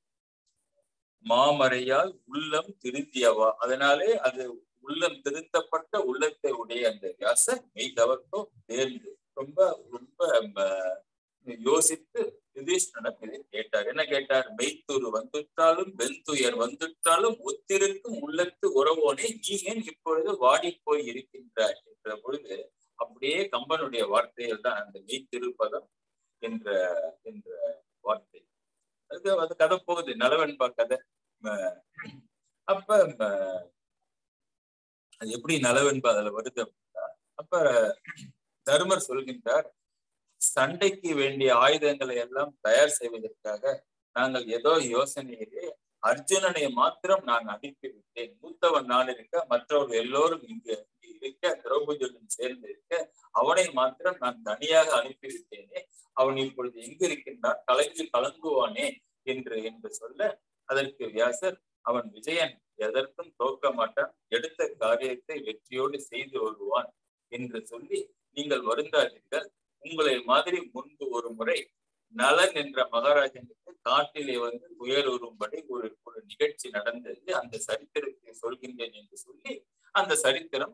மாமறையால் உள்ளம் திருந்தியவா அதனாலே அது உள்ளம் திருத்தப்பட்ட உள்ளத்தை உடைய அந்த வியாசர் மெய்தவத்தோ தேர்ந்து ரொம்ப ரொம்ப யோசித்து யுதிஷ்டனம் இதை கேட்டார் என்ன கேட்டார் மெய்த்துரு வந்துட்டாலும் வெண்துயர் வந்துட்டாலும் ஒத்திருக்கும் உள்ளத்து உறவோனே நீ ஏன் இப்பொழுது வாடி போய் இருக்கின்றாய் என்ற பொழுது அப்படியே கம்பனுடைய வார்த்தைகள் தான் அந்த மெய்த்திருப்பதம் என்ற என்ற வார்த்தை அது அது கதை போகுது நலவன்பா கதை அப்ப அது எப்படி நலவன்பா அதுல வருது அப்படின்னா அப்ப தர்மர் சொல்கின்றார் சண்டைக்கு வேண்டிய ஆயுதங்களை எல்லாம் தயார் செய்வதற்காக நாங்கள் ஏதோ யோசனையிலே அர்ஜுனனை மாத்திரம் நான் அனுப்பிவிட்டேன் மூத்தவன் நான் இருக்க மற்றவர்கள் எல்லோரும் இங்கு இருக்க திரௌபதியுடன் சேர்ந்து இருக்க அவனை மாத்திரம் நான் தனியாக அனுப்பிவிட்டேனே அவன் இப்பொழுது எங்கு இருக்கின்றான் கலைஞ்சு கலங்குவானே என்று என்று சொல்ல அதற்கு வியாசர் அவன் விஜயன் எதற்கும் தோற்க மாட்டான் எடுத்த காரியத்தை வெற்றியோடு செய்து வருவான் என்று சொல்லி நீங்கள் வருந்தாதீர்கள் உங்களை மாதிரி முன்பு ஒரு முறை நலன் என்ற மகாராஜனுக்கு காட்டிலே வந்து உயரும்படி ஒரு ஒரு நிகழ்ச்சி நடந்தது அந்த சரித்திரத்தை சொல்கின்றேன் என்று சொல்லி அந்த சரித்திரம்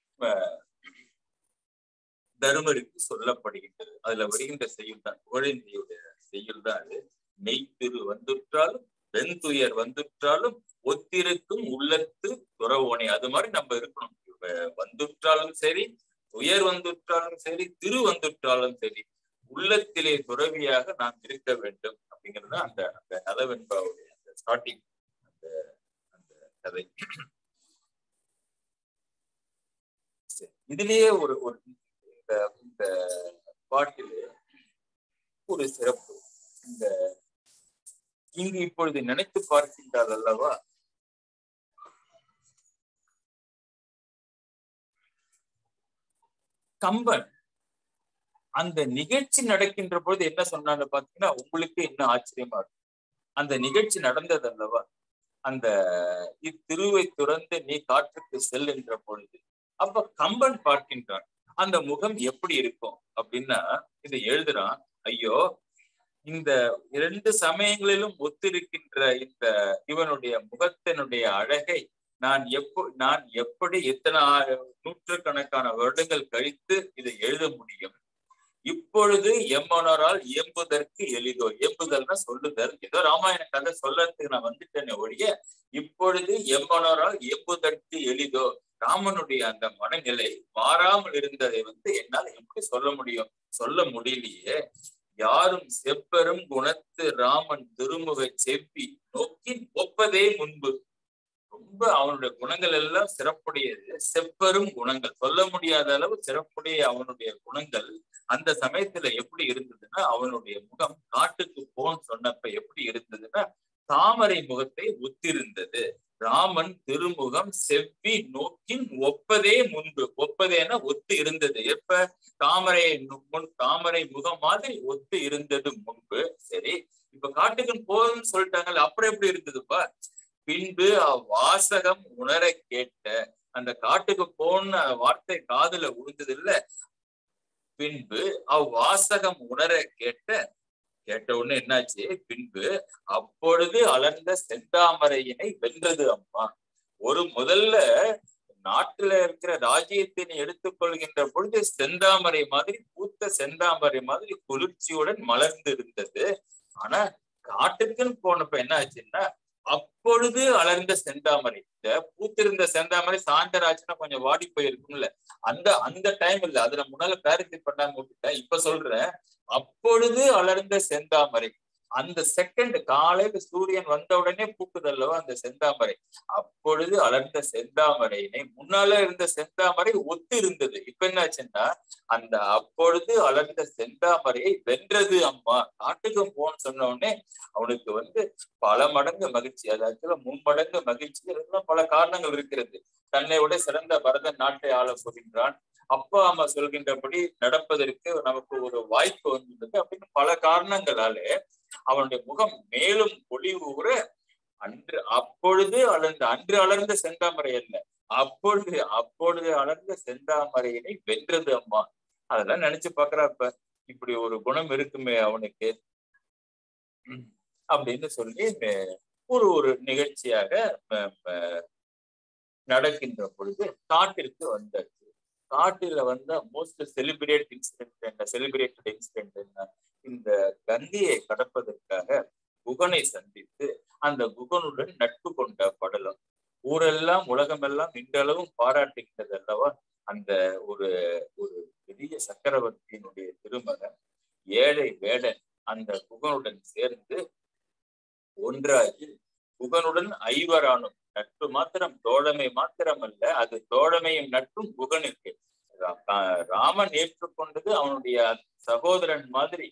தருமருக்கு சொல்லப்படுகின்றது அதுல வருகின்ற செய்யுள் தான் புகழேந்தியுடைய செய்யுள் தான் அது மெய்த்திரு வந்துற்றாலும் வெண்துயர் வந்துற்றாலும் ஒத்திருக்கும் உள்ளத்து துறவோனே அது மாதிரி நம்ம இருக்கணும் வந்துற்றாலும் சரி துயர் வந்துற்றாலும் சரி திரு வந்துற்றாலும் சரி உள்ளத்திலே துறவியாக நாம் இருக்க வேண்டும் அப்படிங்கிறது அந்த அந்த நலவென்பாவுடைய அந்த ஸ்டார்டிங் அந்த அந்த கதை இதுலயே ஒரு ஒரு இந்த இந்த பாட்டிலே ஒரு சிறப்பு இந்த இங்கு இப்பொழுது நினைத்து பார்க்கின்றார் அல்லவா கம்பன் அந்த நிகழ்ச்சி நடக்கின்ற பொழுது என்ன சொன்னாங்க பாத்தீங்கன்னா உங்களுக்கு இன்னும் ஆச்சரியமா இருக்கும் அந்த நிகழ்ச்சி நடந்தது அல்லவா அந்த இத்திருவை துறந்து நீ காற்றுக்கு செல் என்ற பொழுது அப்ப கம்பன் பார்க்கின்றான் அந்த முகம் எப்படி இருக்கும் அப்படின்னா இதை எழுதுறான் ஐயோ இந்த இரண்டு சமயங்களிலும் ஒத்திருக்கின்ற இந்த இவனுடைய முகத்தினுடைய அழகை நான் எப்போ நான் எப்படி எத்தனை நூற்றுக்கணக்கான வருடங்கள் கழித்து இதை எழுத முடியும் இப்பொழுது எம்மனரால் இயம்புதற்கு எளிதோ இயம்புதல்னா சொல்லுதல் ஏதோ ராமாயண கதை சொல்லறதுக்கு நான் வந்துட்டேனே ஒழிய இப்பொழுது எம்மனரால் இயம்புதற்கு எளிதோ ராமனுடைய அந்த மனநிலை மாறாமல் இருந்ததை வந்து என்னால் எப்படி சொல்ல முடியும் சொல்ல முடியலையே யாரும் செப்பெரும் குணத்து ராமன் திருமுக செப்பி நோக்கி ஒப்பதே முன்பு ரொம்ப அவனுடைய குணங்கள் எல்லாம் சிறப்புடையது செப்பெரும் குணங்கள் சொல்ல முடியாத அளவு சிறப்புடைய அவனுடைய குணங்கள் அந்த சமயத்துல எப்படி இருந்ததுன்னா அவனுடைய முகம் காட்டுக்கு போன்னு சொன்னப்ப எப்படி இருந்ததுன்னா தாமரை முகத்தை ஒத்திருந்தது ராமன் திருமுகம் செவ்வி நோக்கின் ஒப்பதே முன்பு ஒப்பதேனா ஒத்து இருந்தது எப்ப தாமரை முன் தாமரை முகம் மாதிரி ஒத்து இருந்தது முன்பு சரி இப்ப காட்டுக்கு போகுதுன்னு சொல்லிட்டாங்கல்ல அப்புறம் எப்படி இருந்ததுப்பா பின்பு அவ்வாசகம் உணர கேட்ட அந்த காட்டுக்கு போன வார்த்தை காதுல விழுந்தது இல்ல பின்பு அவ்வாசகம் உணர கேட்ட கேட்ட உடனே என்னாச்சு பின்பு அப்பொழுது அலர்ந்த செந்தாமரையினை வென்றது அம்மா ஒரு முதல்ல நாட்டுல இருக்கிற ராஜ்யத்தினை எடுத்துக்கொள்கின்ற பொழுது செந்தாமரை மாதிரி பூத்த செந்தாமரை மாதிரி குளிர்ச்சியுடன் மலர்ந்து இருந்தது ஆனா காட்டுக்குன்னு போனப்ப என்ன ஆச்சுன்னா அப்பொழுது அலர்ந்த செந்தாமரை இந்த பூத்திருந்த செந்தாமரை சாயந்தராச்சுன்னா கொஞ்சம் வாடி போயிருக்கும்ல அந்த அந்த டைம் இல்ல அதுல முன்னால கிளாரிஃபை பண்ணாம விட்டுட்டேன் இப்ப சொல்றேன் அப்பொழுது அலர்ந்த செந்தாமரை அந்த செகண்ட் காலையில சூரியன் வந்த உடனே பூக்குதல்லவா அந்த செந்தாமரை அப்பொழுது அலர்ந்த செந்தாமரையினை முன்னால இருந்த செந்தாமரை ஒத்து இருந்தது இப்ப என்னாச்சுன்னா அந்த அப்பொழுது அலர்ந்த செந்தாமரையை வென்றது அம்மா காட்டுக்கு போன்னு சொன்ன உடனே அவனுக்கு வந்து பல மடங்கு மகிழ்ச்சி அதாவது மும்மடங்கு மகிழ்ச்சி இதெல்லாம் பல காரணங்கள் இருக்கிறது தன்னை விட சிறந்த பரதன் நாட்டை ஆள போகின்றான் அப்பா அம்மா சொல்கின்றபடி நடப்பதற்கு நமக்கு ஒரு வாய்ப்பு வந்துள்ளது அப்படின்னு பல காரணங்களாலே அவனுடைய முகம் மேலும் பொலிவுற அன்று அப்பொழுது அலர்ந்த அன்று அலர்ந்த செந்தாமரை அல்ல அப்பொழுது அப்பொழுது அலர்ந்த செந்தாமரையினை வென்றது அம்மா அதெல்லாம் நினைச்சு பாக்குறப்ப இப்படி ஒரு குணம் இருக்குமே அவனுக்கு அப்படின்னு சொல்லி ஒரு ஒரு நிகழ்ச்சியாக நடக்கின்ற பொழுது காட்டிற்கு வந்தாச்சு காட்டில வந்த மோஸ்ட் செலிபிரேட் இன்சிடென்ட் என்ன செலிபிரேட்டட் இன்சிடென்ட் என்ன இந்த கங்கையை கடப்பதற்காக குகனை சந்தித்து அந்த குகனுடன் நட்பு கொண்ட படலம் ஊரெல்லாம் உலகமெல்லாம் இன்றளவும் பாராட்டுகின்றது அல்லவா அந்த ஒரு ஒரு பெரிய சக்கரவர்த்தியினுடைய திருமகன் ஏழை வேடன் அந்த குகனுடன் சேர்ந்து ஒன்றாகி குகனுடன் ஐவரானும் நட்பு மாத்திரம் தோழமை மாத்திரம் அல்ல அது தோழமையும் நட்பும் குகனுக்கு ராமன் ஏற்றுக்கொண்டது அவனுடைய சகோதரன் மாதிரி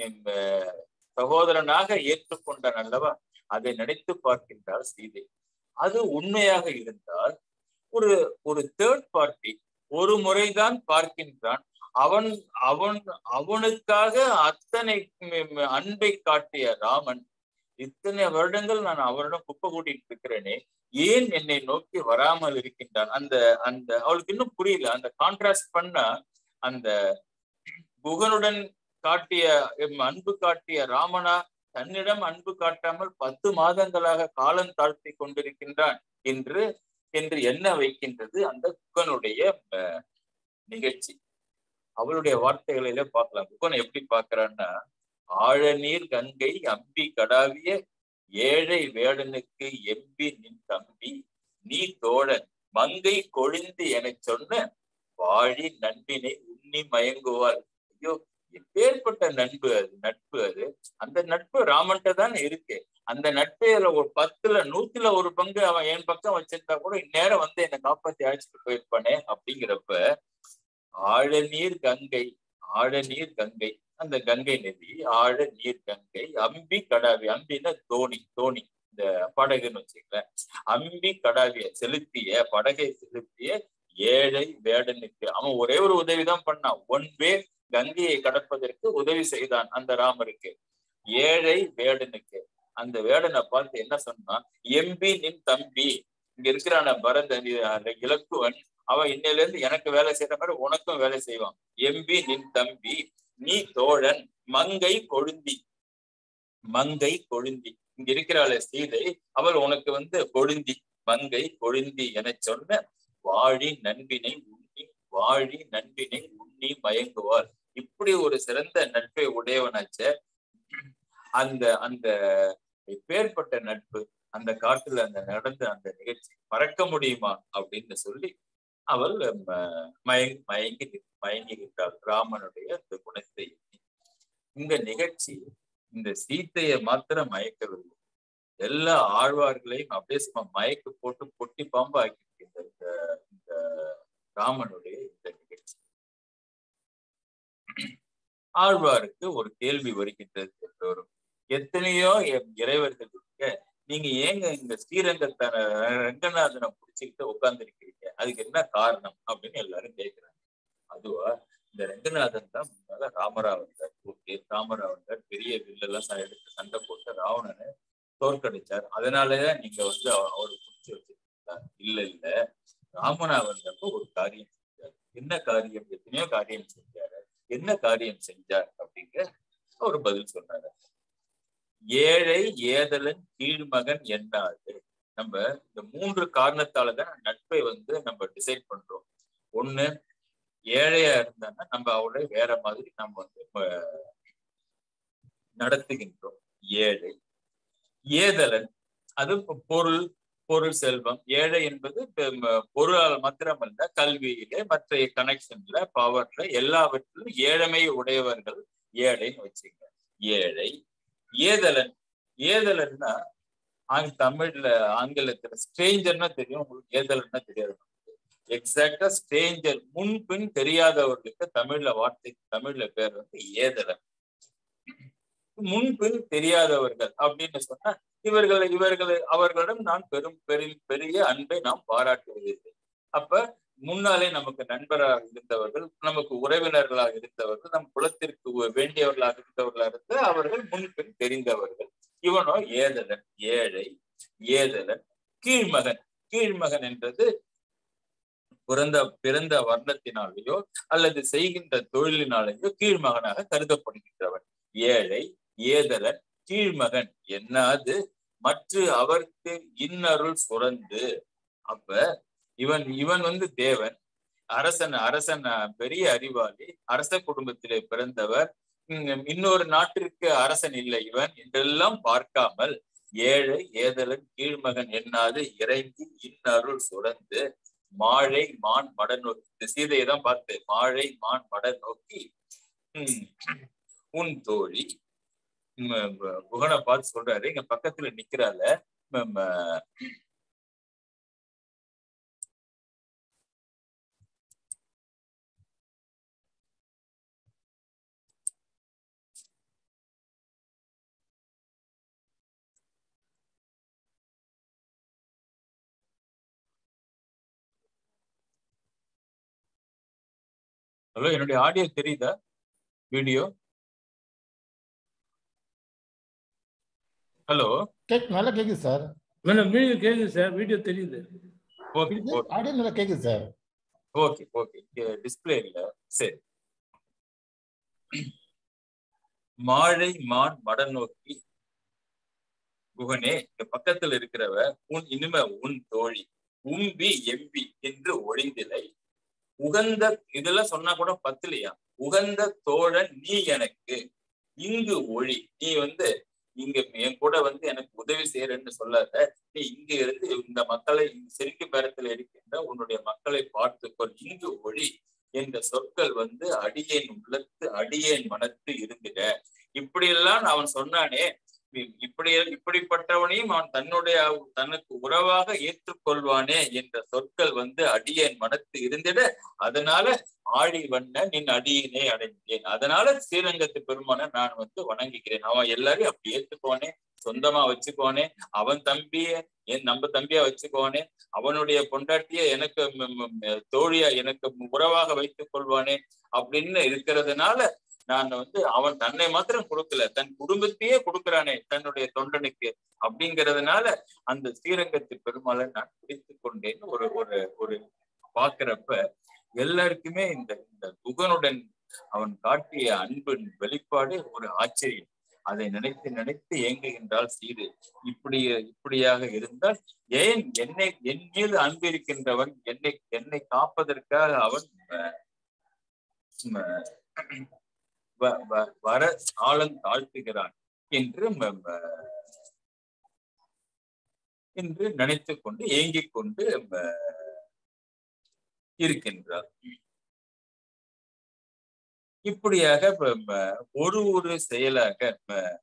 சகோதரனாக ஏற்றுக்கொண்டான் அல்லவா அதை நினைத்து பார்க்கின்றாள் சீதை அது உண்மையாக இருந்தால் ஒரு ஒரு தேர்ட் பார்ட்டி ஒரு முறைதான் பார்க்கின்றான் அவன் அவன் அவனுக்காக அத்தனை அன்பை காட்டிய ராமன் இத்தனை வருடங்கள் நான் அவரிடம் குப்பை கூட்டிட்டு இருக்கிறேனே ஏன் என்னை நோக்கி வராமல் இருக்கின்றான் அந்த அந்த அவளுக்கு இன்னும் புரியல அந்த கான்ட்ராஸ்ட் பண்ண அந்த குகனுடன் காட்டிய அன்பு காட்டிய ராமனா தன்னிடம் அன்பு காட்டாமல் பத்து மாதங்களாக காலம் தாழ்த்தி கொண்டிருக்கின்றான் என்று என்று என்ன வைக்கின்றது அந்த குகனுடைய நிகழ்ச்சி அவளுடைய வார்த்தைகளில பார்க்கலாம் குகன் எப்படி பார்க்கிறான்னா ஆழநீர் கங்கை அம்பி கடாவிய ஏழை வேடனுக்கு எம்பி நின் தம்பி நீ தோழன் மங்கை கொழிந்து என சொன்ன வாழி நண்பினை உண்ணி மயங்குவாள் ஐயோ எப்பேற்பட்ட நட்பு அது நட்பு அது அந்த நட்பு ராமன்ட்ட தான் இருக்கு அந்த நட்பு ஒரு பத்துல நூத்துல ஒரு பங்கு அவன் என் பக்கம் வச்சிருந்தா கூட இந்நேரம் வந்து என்னை காப்பாத்தி அழைச்சிட்டு போயிருப்பானே அப்படிங்கிறப்ப ஆழநீர் கங்கை ஆழநீர் கங்கை அந்த கங்கை நதி ஆழ நீர் கங்கை அம்பி கடாவி அம்பின்னா தோணி தோணி இந்த படகுன்னு வச்சுக்கல அம்பி கடாவிய செலுத்திய படகை செலுத்திய ஏழை வேடனுக்கு அவன் ஒரே ஒரு உதவிதான் பண்ணான் ஒன் வே கங்கையை கடப்பதற்கு உதவி செய்தான் அந்த ராமருக்கு ஏழை வேடனுக்கு அந்த வேடனை பார்த்து என்ன சொன்னான் எம்பி நின் தம்பி இங்க இருக்கிறான பரதன் இலக்குவன் அவன் இன்னையில இருந்து எனக்கு வேலை செய்யற மாதிரி உனக்கும் வேலை செய்வான் எம்பி நின் தம்பி நீ தோழன் மங்கை கொழுந்தி மங்கை கொழுந்தி இங்க இருக்கிறாள சீதை அவள் உனக்கு வந்து கொழுந்தி மங்கை கொழுந்தி என சொன்ன வாழி நண்பினை உண்ணி வாழி நண்பினை உண்ணி மயங்குவாள் இப்படி ஒரு சிறந்த நட்பை உடையவனாச்ச அந்த அந்த பேர்பட்ட நட்பு அந்த காட்டுல அந்த நடந்த அந்த நிகழ்ச்சி மறக்க முடியுமா அப்படின்னு சொல்லி அவள் மயங்கி மயங்கி மயங்குகின்றாள் ராமனுடைய அந்த குணத்தை இந்த நிகழ்ச்சி இந்த சீத்தையை மாத்திரம் மயக்கவில்லை எல்லா ஆழ்வார்களையும் அப்படியே சும்மா மயக்கு போட்டு பொட்டி பாம்பு ஆக்கியிருக்கின்ற இந்த இந்த ராமனுடைய இந்த நிகழ்ச்சி ஆழ்வாருக்கு ஒரு கேள்வி வருகின்றது எல்லோரும் எத்தனையோ இறைவர்கள் இருக்க நீங்க ஏங்க இந்த ஸ்ரீரங்கத்தான ரங்கநாதனை பிடிச்சிக்கிட்டு உட்கார்ந்து இருக்கிறீங்க அதுக்கு என்ன காரணம் அப்படின்னு எல்லாரும் கேட்கிறாங்க அதுவா இந்த ரங்கநாதன் தான் முன்னால ராமரா வந்தார் ஓகே ராமரா வந்தார் பெரிய வில்லெல்லாம் எடுத்து சண்டை போட்டு ராவணனை தோற்கடிச்சார் அதனாலதான் நீங்க வந்து அவ- அவரை பிடிச்சி வச்சிருக்கீங்களா இல்ல இல்ல ராமநாதன் அப்ப ஒரு காரியம் செஞ்சார் என்ன காரியம் எத்தனையோ காரியம் செஞ்சாரு என்ன காரியம் செஞ்சார் அப்படிங்க ஒரு பதில் சொன்னாரு ஏழை ஏதலன் கீழ்மகன் என்னாது நம்ம இந்த மூன்று காரணத்தாலதான் நட்பை வந்து நம்ம டிசைட் பண்றோம் ஒண்ணு ஏழையா இருந்தான்னா நம்ம அவளை வேற மாதிரி நம்ம வந்து அஹ், நடத்துகின்றோம் ஏழை ஏதலன் அது இப்ப பொருள் பொருள் செல்வம் ஏழை என்பது இப்ப ம- பொருளால் மாத்திரமல்ல கல்வியிலே மற்ற கனெக்ஷன்ல பவர்ல எல்லாவற்றிலும் ஏழமை உடையவர்கள் ஏழைன்னு வச்சுங்க ஏழை ஏதலன் ஏதலன்னா ஆங் தமிழ்ல ஆங்கிலத்துல ஸ்ட்ரேஞ்சர்னா தெரியும் உங்களுக்கு ஏதலன்னா தெரியாது எக்ஸாக்டா ஸ்ட்ரேஞ்சர் முன்பின் தெரியாதவர்களுக்கு தமிழ்ல வார்த்தை தமிழ்ல பேர் வந்து ஏதலன் முன்பின் தெரியாதவர்கள் அப்படின்னு சொன்னா இவர்கள் இவர்கள் அவர்களிடம் நான் பெரும் பெரிய பெரிய அன்பை நாம் பாராட்டுவதில்லை அப்ப முன்னாலே நமக்கு நண்பராக இருந்தவர்கள் நமக்கு உறவினர்களாக இருந்தவர்கள் நம் குலத்திற்கு உ- வேண்டியவர்களாக இருந்தவர்களாக இருந்து அவர்கள் முன்பின் தெரிந்தவர்கள் இவனோ ஏதலன் ஏழை ஏதலன் கீழ்மகன் கீழ்மகன் என்றது பிறந்த பிறந்த வர்ணத்தினாலேயோ அல்லது செய்கின்ற தொழிலினாலேயோ கீழ்மகனாக கருதப்படுகின்றவன் ஏழை ஏதலன் கீழ்மகன் என்னாது மற்ற அவர்க்கு இன்னருள் சுரந்து அப்ப இவன் இவன் வந்து தேவன் அரசன் அரசன் அஹ், பெரிய அறிவாளி அரச குடும்பத்திலே பிறந்தவர் உம், இன்னொரு நாட்டிற்கு அரசன் இல்லை இவன் என்றெல்லாம் பார்க்காமல் ஏழை ஏதலன் கீழ்மகன் என்னாது இறங்கி இன்னருள் சுரந்து மாழை மான் மட நோக்கி இந்த சீதையை தான் பார்த்து மாழை மான் மட நோக்கி உம், உன் தோழி உம், பு- புகனை பார்த்து சொல்றாரு இங்க பக்கத்துல நிக்கிறால உம், அஹ், ஹலோ என்னுடைய ஆடியோ தெரியுதா வீடியோ ஹலோ கேக் நல்லா கேக்குது சார் மேடம் வீடியோ கேக்குது சார் வீடியோ தெரியுது ஓகே ஓகே ஆடியோ நல்லா கேக்குது சார் ஓகே ஓகே டிஸ்பிளே இல்ல சரி மாழை மான் மட நோக்கி குகனே இங்க பக்கத்துல இருக்கிறவ உன் இனிமே உன் தோழி உம்பி எம்பி என்று ஒழிந்திலை உகந்த இதெல்லாம் சொன்னா கூட பத்துலையா உகந்த தோழன் நீ எனக்கு இங்கு ஒளி நீ வந்து இங்க என் கூட வந்து எனக்கு உதவி செய்யறேன்னு சொல்லாத நீ இங்க இருந்து இந்த மக்களை செருக்கு பேரத்துல இருக்கின்ற உன்னுடைய மக்களை பார்த்துக்கொள் இங்கு ஒளி என்ற சொற்கள் வந்து அடியேன் உள்ளத்து அடியேன் மனத்து இருந்திட இப்படியெல்லாம் அவன் சொன்னானே இ- இப்படி இப்படிப்பட்டவனையும் அவன் தன்னுடைய தனக்கு உறவாக ஏற்றுக்கொள்வானே என்ற சொற்கள் வந்து அடியேன் மனத்து இருந்திட அதனால ஆழி வண்ண நின் அடியினை அடைந்தேன் அதனால ஸ்ரீரங்கத்து பெருமானை நான் வந்து வணங்குகிறேன் அவன் எல்லாரையும் அப்படி ஏத்துக்கோனே சொந்தமா வச்சுக்கோனே அவன் தம்பிய என் நம்ம தம்பியா வச்சுக்கோனே அவனுடைய பொண்டாட்டிய எனக்கு ம், ம், ம், தோழியா எனக்கு உறவாக வைத்துக் கொள்வானே அப்படின்னு இருக்கிறதுனால நான் வந்து அவன் தன்னை மாத்திரம் கொடுக்கல தன் குடும்பத்தையே கொடுக்கிறானே தன்னுடைய தொண்டனுக்கு அப்படிங்கிறதுனால அந்த ஸ்ரீரங்கத்து பெருமாளை நான் பிடித்துக் கொண்டேன்னு ஒரு ஒரு ஒரு பாக்குறப்ப எல்லாருக்குமே இந்த இந்த குகனுடன் அவன் காட்டிய அன்பின் வெளிப்பாடு ஒரு ஆச்சரியம் அதை நினைத்து நினைத்து ஏங்குகின்றால் சீது இப்படி இப்படியாக இருந்தால் ஏன் என்னை என் மீது அன்பு இருக்கின்றவன் என்னை என்னை காப்பதற்காக அவன் அஹ், ம- வ- வ- வர ஆழம் தாழ்த்துகிறான் என்று ம- ம- என்று நினைத்துக் கொண்டு ஏங்கிக் கொண்டு ம- இருக்கின்றார் இப்படியாக ம- ம- ஒரு ஒரு செயலாக ம-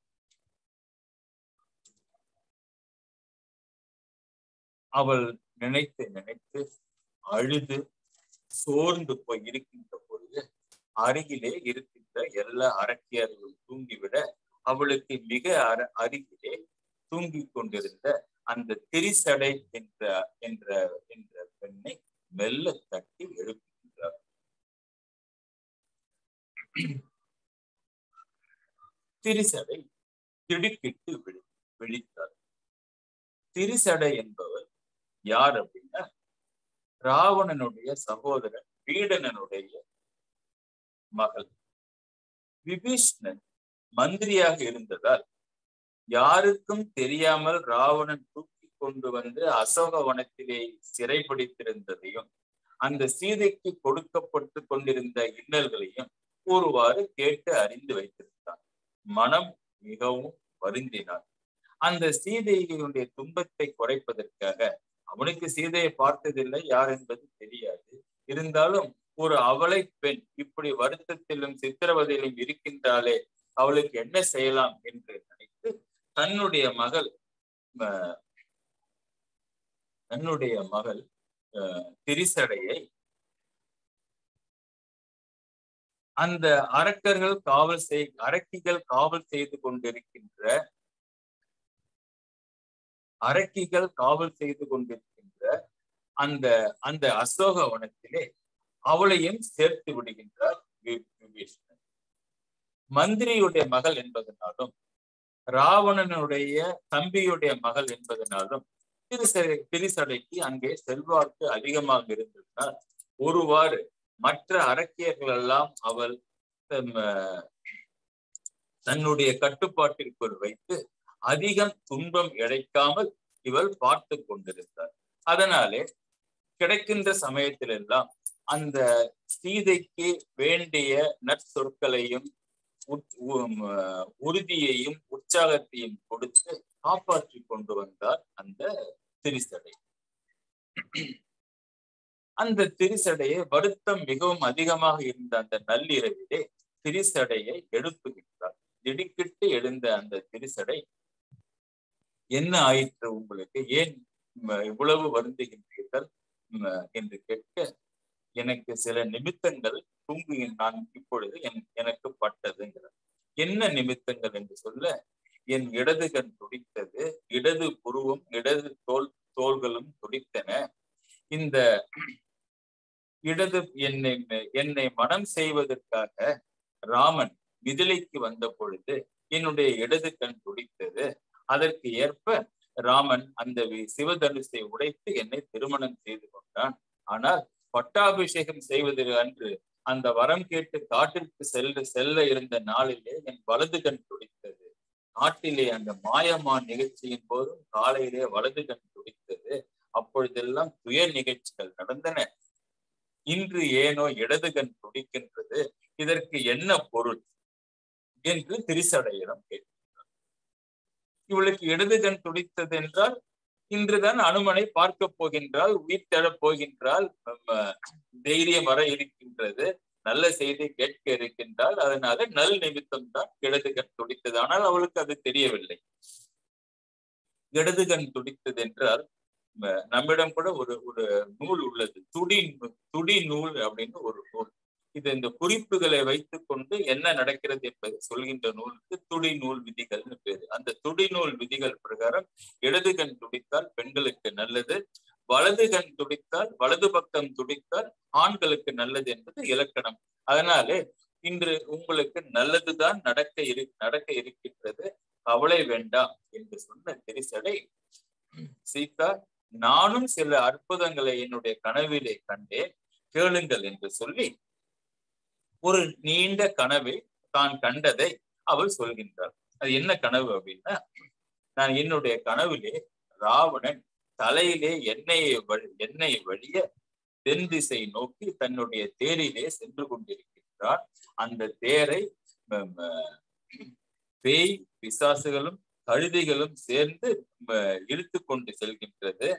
அவள் நினைத்து நினைத்து அழுது சோர்ந்து போய் இருக்கின்ற பொழுது அருகிலே இருக்கின்ற எல்லா அரக்கியர்களும் தூங்கிவிட அவளுக்கு மிக அர அருகிலே தூங்கிக் கொண்டிருந்த அந்த திரிசடை என்ற என்ற என்ற பெண்ணை மெல்ல தட்டி எழுப்புகின்றார் திரிசடை திடுக்கிட்டு விழி விழித்தார் திரிசடை என்பவர் யார் அப்படின்னா ராவணனுடைய சகோதரன் வீடனனுடைய மகள் விபீஷ்ணன் மந்திரியாக இருந்ததால் யாருக்கும் தெரியாமல் ராவணன் தூக்கி கொண்டு வந்து அசோக வனத்திலே சிறைப்பிடித்திருந்ததையும் அந்த சீதைக்கு கொடுக்கப்பட்டு கொண்டிருந்த இன்னல்களையும் ஒருவாறு கேட்டு அறிந்து வைத்திருந்தான் மனம் மிகவும் வருந்தினான் அந்த சீதையினுடைய துன்பத்தை குறைப்பதற்காக அவனுக்கு சீதையை பார்த்ததில்லை யார் என்பது தெரியாது இருந்தாலும் ஒரு அவளை பெண் இப்படி வருத்தத்திலும் சித்திரவதையிலும் இருக்கின்றாலே அவளுக்கு என்ன செய்யலாம் என்று நினைத்து தன்னுடைய மகள் தன்னுடைய மகள் திரிசடையை அந்த அரக்கர்கள் காவல் செய் அரக்கிகள் காவல் செய்து கொண்டிருக்கின்ற அரக்கிகள் காவல் செய்து கொண்டிருக்கின்ற அந்த அந்த அசோக வனத்திலே அவளையும் சேர்த்து விடுகின்றார் விபீஷ்ணன் மந்திரியுடைய மகள் என்பதனாலும் ராவணனுடைய தம்பியுடைய மகள் என்பதனாலும் திருசடை திருசடைக்கு அங்கே செல்வாக்கு அதிகமாக இருந்ததுனால் ஒருவாறு மற்ற அரக்கியர்கள் எல்லாம் அவள் தன்னுடைய கட்டுப்பாட்டிற்குள் வைத்து அதிகம் துன்பம் இழைக்காமல் இவள் பார்த்து கொண்டிருந்தார் அதனாலே கிடைக்கின்ற சமயத்திலெல்லாம் அந்த சீதைக்கு வேண்டிய நற்சொற்களையும் உறுதியையும் உற்சாகத்தையும் கொடுத்து காப்பாற்றி கொண்டு வந்தார் அந்த திரிசடை அந்த திரிசடையை வருத்தம் மிகவும் அதிகமாக இருந்த அந்த நள்ளிரவிலே திரிசடையை எழுப்புகின்றார் திடுக்கிட்டு எழுந்த அந்த திரிசடை என்ன ஆயிற்று உங்களுக்கு ஏன் இவ்வளவு வருந்துகின்றீர்கள் என்று கேட்க எனக்கு சில நிமித்தங்கள் தூங்கு நான் இப்பொழுது என் எனக்கு பட்டதுங்கிறார் என்ன நிமித்தங்கள் என்று சொல்ல என் இடது கண் துடித்தது இடது புருவம் இடது தோல் தோள்களும் துடித்தன இந்த இடது என்னை என்னை மனம் செய்வதற்காக ராமன் மிதிலைக்கு வந்த பொழுது என்னுடைய இடது கண் துடித்தது அதற்கு ஏற்ப ராமன் அந்த சிவதனுசை உடைத்து என்னை திருமணம் செய்து கொண்டான் ஆனால் பட்டாபிஷேகம் செய்வது அன்று அந்த வரம் கேட்டு காட்டிற்கு செல்ல செல்ல இருந்த நாளிலே என் வலது கண் துடித்தது காட்டிலே அந்த மாயமான் நிகழ்ச்சியின் போதும் காலையிலே வலது கண் துடித்தது அப்பொழுதெல்லாம் துயர் நிகழ்ச்சிகள் நடந்தன இன்று ஏனோ இடது கண் துடிக்கின்றது இதற்கு என்ன பொருள் என்று திரிசடையிடம் கேட்கின்றார் இவளுக்கு இடது கண் துடித்தது என்றால் இன்றுதான் அனுமனை பார்க்க போகின்றால் உயிர் தழப் போகின்றால் தைரியம் வர இருக்கின்றது நல்ல செய்தி கேட்க இருக்கின்றால் அதனால நல் நிமித்தம் தான் இடது கண் துடித்தது ஆனால் அவளுக்கு அது தெரியவில்லை இடது கண் துடித்தது என்றால் நம்மிடம் கூட ஒரு ஒரு நூல் உள்ளது துடி துடி நூல் அப்படின்னு ஒரு நூல் இது இந்த குறிப்புகளை வைத்துக் கொண்டு என்ன நடக்கிறது என்பதை சொல்கின்ற நூலுக்கு துடி நூல் விதிகள்னு பேரு அந்த துடி நூல் விதிகள் பிரகாரம் இடது கண் துடித்தால் பெண்களுக்கு நல்லது வலது கண் துடித்தால் வலது பக்கம் துடித்தால் ஆண்களுக்கு நல்லது என்பது இலக்கணம் அதனாலே இன்று உங்களுக்கு நல்லதுதான் நடக்க இரு நடக்க இருக்கின்றது கவலை வேண்டாம் என்று சொன்ன திரிசடை சீதா நானும் சில அற்புதங்களை என்னுடைய கனவிலே கண்டேன் கேளுங்கள் என்று சொல்லி ஒரு நீண்ட கனவில் தான் கண்டதை அவள் சொல்கின்றாள் அது என்ன கனவு அப்படின்னா நான் என்னுடைய கனவிலே ராவணன் தலையிலே எண்ணெயை எண்ணெய் வழிய தென் திசை நோக்கி தன்னுடைய தேரிலே சென்று கொண்டிருக்கின்றார் அந்த தேரை பேய் பிசாசுகளும் கழுதைகளும் சேர்ந்து இழுத்து கொண்டு செல்கின்றது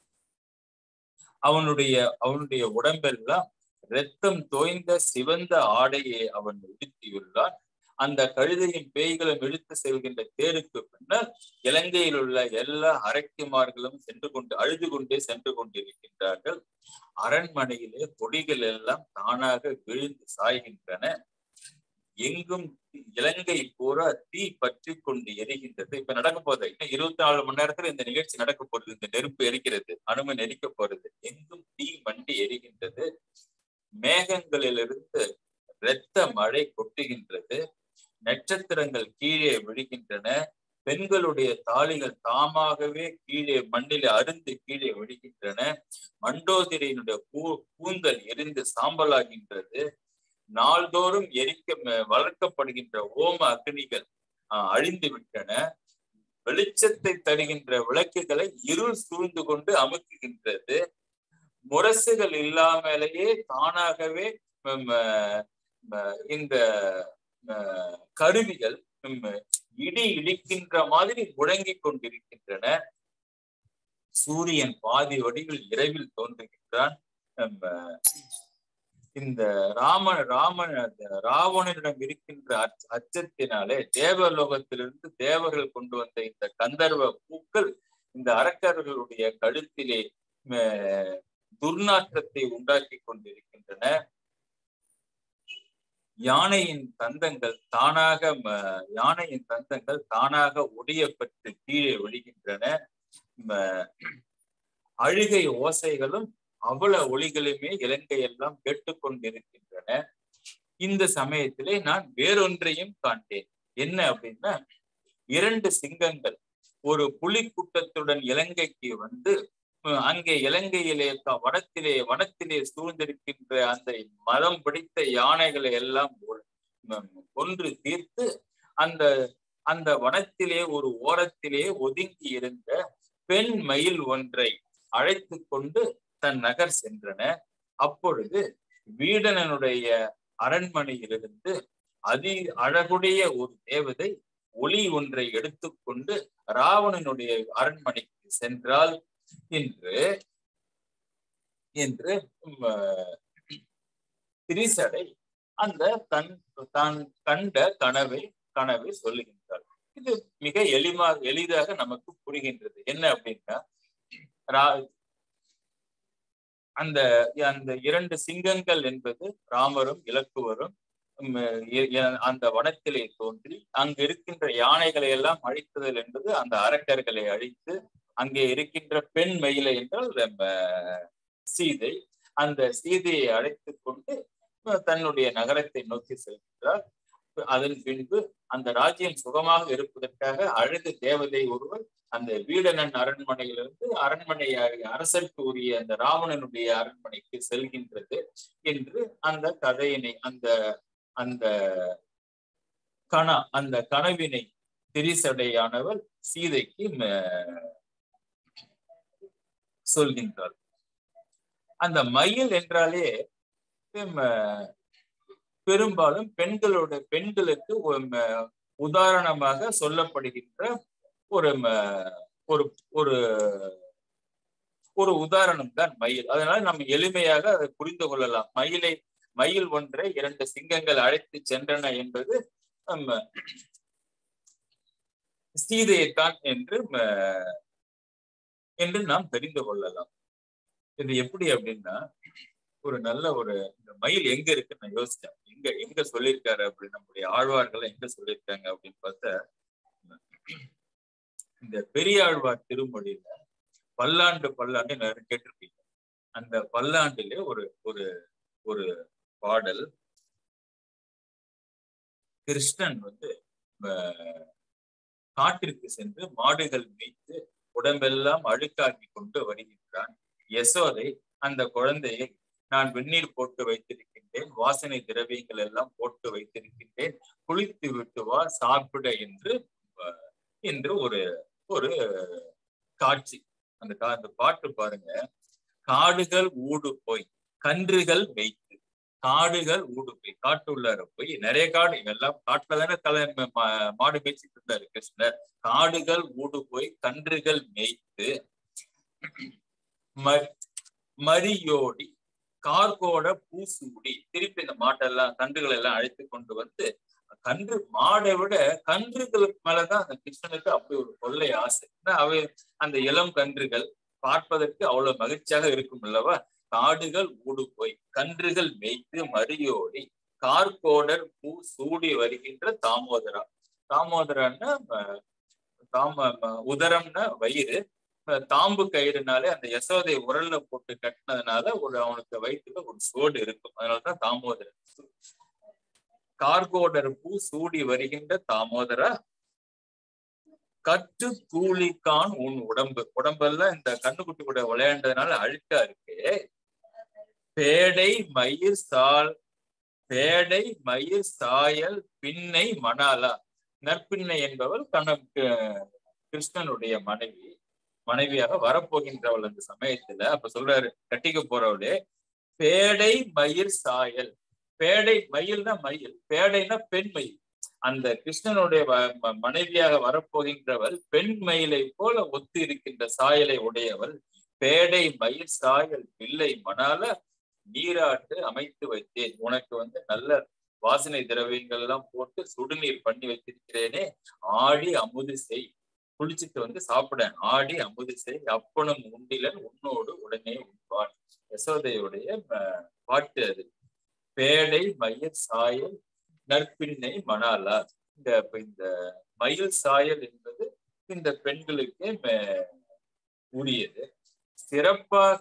அவனுடைய அவனுடைய உடம்பெல்லாம் இரத்தம் தோய்ந்த சிவந்த ஆடையை அவன் உடுத்தியுள்ளான் அந்த கழுதையின் பேய்களும் இழுத்து செல்கின்ற தேருக்கு பின்னர் இலங்கையில் உள்ள எல்லா அரக்கிமார்களும் சென்று கொண்டு அழுது கொண்டே சென்று கொண்டிருக்கின்றார்கள் அரண்மனையிலே கொடிகள் எல்லாம் தானாக விழுந்து சாய்கின்றன எங்கும் இலங்கை பூரா தீ பற்றி கொண்டு எரிகின்றது இப்ப நடக்க போகுது இன்னும் இருபத்தி நாலு மணி நேரத்துல இந்த நிகழ்ச்சி நடக்க போறது இந்த நெருப்பு எரிக்கிறது அனுமன் எரிக்க போறது எங்கும் தீ மண்டி எரிகின்றது மேகங்களிலிருந்து இரத்த மழை கொட்டுகின்றது நட்சத்திரங்கள் கீழே விழுகின்றன பெண்களுடைய தாலிகள் தாமாகவே கீழே மண்ணில் அருந்து கீழே விடுகின்றன மண்டோதிரியினுடைய பூ கூந்தல் எரிந்து சாம்பலாகின்றது நாள்தோறும் எரிக்க ம- வளர்க்கப்படுகின்ற ஓம அக்னிகள் ஆஹ், அழிந்து விட்டன வெளிச்சத்தை தருகின்ற விளக்குகளை இருள் சூழ்ந்து கொண்டு அமுக்குகின்றது முரசுகள் இல்லாமலேயே தானாகவே ம், அஹ், அஹ், இந்த அஹ், கருவிகள் ம், இடி இடிக்கின்ற மாதிரி முழங்கிக் கொண்டிருக்கின்றன சூரியன் பாதி வடிவில் இரவில் தோன்றுகின்றான் நம்ம இந்த ராமன் ராமன் அந்த ராவணனிடம் இருக்கின்ற அச்ச- அச்சத்தினாலே தேவலோகத்திலிருந்து தேவர்கள் கொண்டு வந்த இந்த கந்தர்வ பூக்கள் இந்த அரக்கர்களுடைய கழுத்திலே அஹ், துர்நாற்றத்தை உண்டாக்கி கொண்டிருக்கின்றன யானையின் தந்தங்கள் தானாக ம- யானையின் தந்தங்கள் தானாக ஒடியப்பட்டு கீழே விழுகின்றன ம- அழுகை ஓசைகளும் அவல ஒளிகளுமே இலங்கை எல்லாம் கேட்டுக்கொண்டிருக்கின்றன இந்த சமயத்திலே நான் வேறொன்றையும் காண்டேன் என்ன அப்படின்னா இரண்டு சிங்கங்கள் ஒரு புலி கூட்டத்துடன் இலங்கைக்கு வந்து அஹ், அங்கே இலங்கையிலே க- வனத்திலே வனத்திலே சூழ்ந்திருக்கின்ற அந்த மதம் பிடித்த யானைகளை எல்லாம் ஒ- ம், கொன்று தீர்த்து அந்த அந்த வனத்திலே ஒரு ஓரத்திலே ஒதுங்கி இருந்த பெண் மயில் ஒன்றை அழைத்து கொண்டு தன் நகர் சென்றன அப்பொழுது வீடனனுடைய அரண்மனையிலிருந்து அதி அழகுடைய ஒரு தேவதை ஒளி ஒன்றை எடுத்துக்கொண்டு ராவணனுடைய அரண்மனைக்கு சென்றால் என்று என்று உம், அஹ், திரிசடை அந்த தன் தான் கண்ட கனவை கனவை சொல்லுகின்றார் இது மிக எளிமா எளிதாக நமக்கு புரிகின்றது என்ன அப்படின்னா ரா- அந்த அந்த இரண்டு சிங்கங்கள் என்பது ராமரும் இலக்குவரும் உம், இ- இ- அந்த வனத்திலே தோன்றி அங்கு இருக்கின்ற யானைகளை எல்லாம் அழித்ததல் என்பது அந்த அரக்கர்களை அழித்து அங்கே இருக்கின்ற பெண் மயிலை என்றால் நம்ம சீதை அந்த சீதையை அழைத்து கொண்டு அஹ், தன்னுடைய நகரத்தை நோக்கி செல்கின்றார் அதன் பின்பு அந்த ராஜ்யம் சுகமாக இருப்பதற்காக அழகு தேவதை ஒருவர் அந்த வீடனன் அரண்மனையிலிருந்து அரண்மனை அரசருக்கு உரிய அந்த ராவணனுடைய அரண்மனைக்கு செல்கின்றது என்று அந்த கதையினை அந்த அந்த கண அந்த கனவினை திரிசடையானவர் சீதைக்கு ம- சொல்கின்றார் அந்த மயில் என்றாலே ம- பெரும்பாலும் பெண்களோட பெண்களுக்கு ஒரு ம- உதாரணமாக சொல்லப்படுகின்ற ஒரு ம- ஒரு ஒரு ஒரு உதாரணம் தான் மயில் அதனால நம்ம எளிமையாக அதை புரிந்து கொள்ளலாம் மயிலை மயில் ஒன்றை இரண்டு சிங்கங்கள் அழைத்து சென்றன என்பது நம்ம சீதையைத்தான் என்று ம- என்று நாம் தெரிந்து கொள்ளலாம் இது எப்படி அப்படின்னா ஒரு நல்ல ஒரு இந்த மயில் எங்க இருக்குன்னு நான் யோசிச்சேன் எங்க எங்க சொல்லியிருக்காரு அப்படி நம்முடைய ஆழ்வார்கள் எங்க சொல்லியிருக்காங்க அப்படின்னு பார்த்தா இந்த பெரியாழ்வார் திருமொழியில பல்லாண்டு பல்லாண்டு நிறைய கேட்டிருப்பீங்க அந்த பல்லாண்டிலே ஒரு ஒரு ஒரு பாடல் கிருஷ்ணன் வந்து அஹ், காட்டிற்கு சென்று மாடுகள் மேய்த்து உடம்பெல்லாம் அழுக்காக்கி கொண்டு வருகின்றான் யசோதை அந்த குழந்தையை நான் வெந்நீர் போட்டு வைத்திருக்கின்றேன் வாசனை திரவியங்கள் எல்லாம் போட்டு வைத்திருக்கின்றேன் குளித்து விட்டு வா சாப்பிட என்று அஹ், என்று ஒரு ஒரு காட்சி அந்த கா- அந்த பாட்டு பாருங்க காடுகள் ஊடு போய் கன்றுகள் மேய்த்து காடுகள் ஊடு போய் காட்டு உள்ளார போய் நிறைய காடு எல்லாம் காட்டுல தானே தலை ம- மா- மாடு மேய்ச்சிட்டு இருந்தாரு கிருஷ்ணர் காடுகள் ஊடு போய் கன்றுகள் மேய்த்து ம- மரியோடி கார்கோட பூசூடி திருப்பி இந்த மாட்டெல்லாம் கன்றுகள் எல்லாம் அழைத்து கொண்டு வந்து கன்று மாடை விட கன்றுகளுக்கு மேலதான் அந்த கிருஷ்ணனுக்கு அப்படி ஒரு கொள்ளை ஆசை ஏன்னா அவை அந்த இளம் கன்றுகள் பார்ப்பதற்கு அவ்வளவு மகிழ்ச்சியாக இருக்கும் அல்லவா காடுகள் ஊடு போய் கன்றுகள் மேய்த்து மரியோடி கார்கோடர் பூ சூடி வருகின்ற தாமோதரா தாமோதரான்னா அஹ், தாம ம- உதரம்னா வயிறு அஹ், தாம்பு கயிறுனாலே அந்த யசோதை உரல்ல போட்டு கட்டினதுனால ஒரு அவனுக்கு வயிற்றுல ஒரு சோடு இருக்கும் அதனாலதான் தாமோதரன் கார்கோடர் பூ சூடி வருகின்ற தாமோதரா கற்று கூலிக்கான் உன் உடம்பு உடம்பெல்லாம் இந்த கண்ணுக்குட்டி கூட விளையாண்டதுனால அழுக்கா இருக்கு பேடை மயிர் சால் பேடை மயிர் சாயல் பின்னை மணாலா நற்பின்னை என்பவள் கண்ண கிருஷ்ணனுடைய மனைவி மனைவியாக வரப்போகின்றவள் அந்த சமயத்துல அப்ப சொல்றாரு கட்டிக்க போறவளே பேடை மயிர் சாயல் பேடை மயில்னா மயில் பேடைனா பெண் மயில் அந்த கிருஷ்ணனுடைய மனைவியாக வரப்போகின்றவள் பெண் மயிலை போல ஒத்து இருக்கின்ற சாயலை உடையவள் பேடை மயில் சாயல் பிள்ளை மணால நீராட்டு அமைத்து வைத்தேன் உனக்கு வந்து நல்ல வாசனை திரவியங்கள் எல்லாம் போட்டு சுடுநீர் பண்ணி வச்சிருக்கிறேனே ஆடி அமுது செய் குளிச்சுட்டு வந்து சாப்பிட ஆடி அமுது செய் அப்பனும் உண்டிலன் உன்னோடு உடனே உண்பான் யசோதையுடைய பாட்டு அது பேடை மயில் சாயல் நற்பின்னை மணாலா இந்த இந்த மயில் சாயல் என்பது இந்த பெண்களுக்கே உரியது சிறப்பாக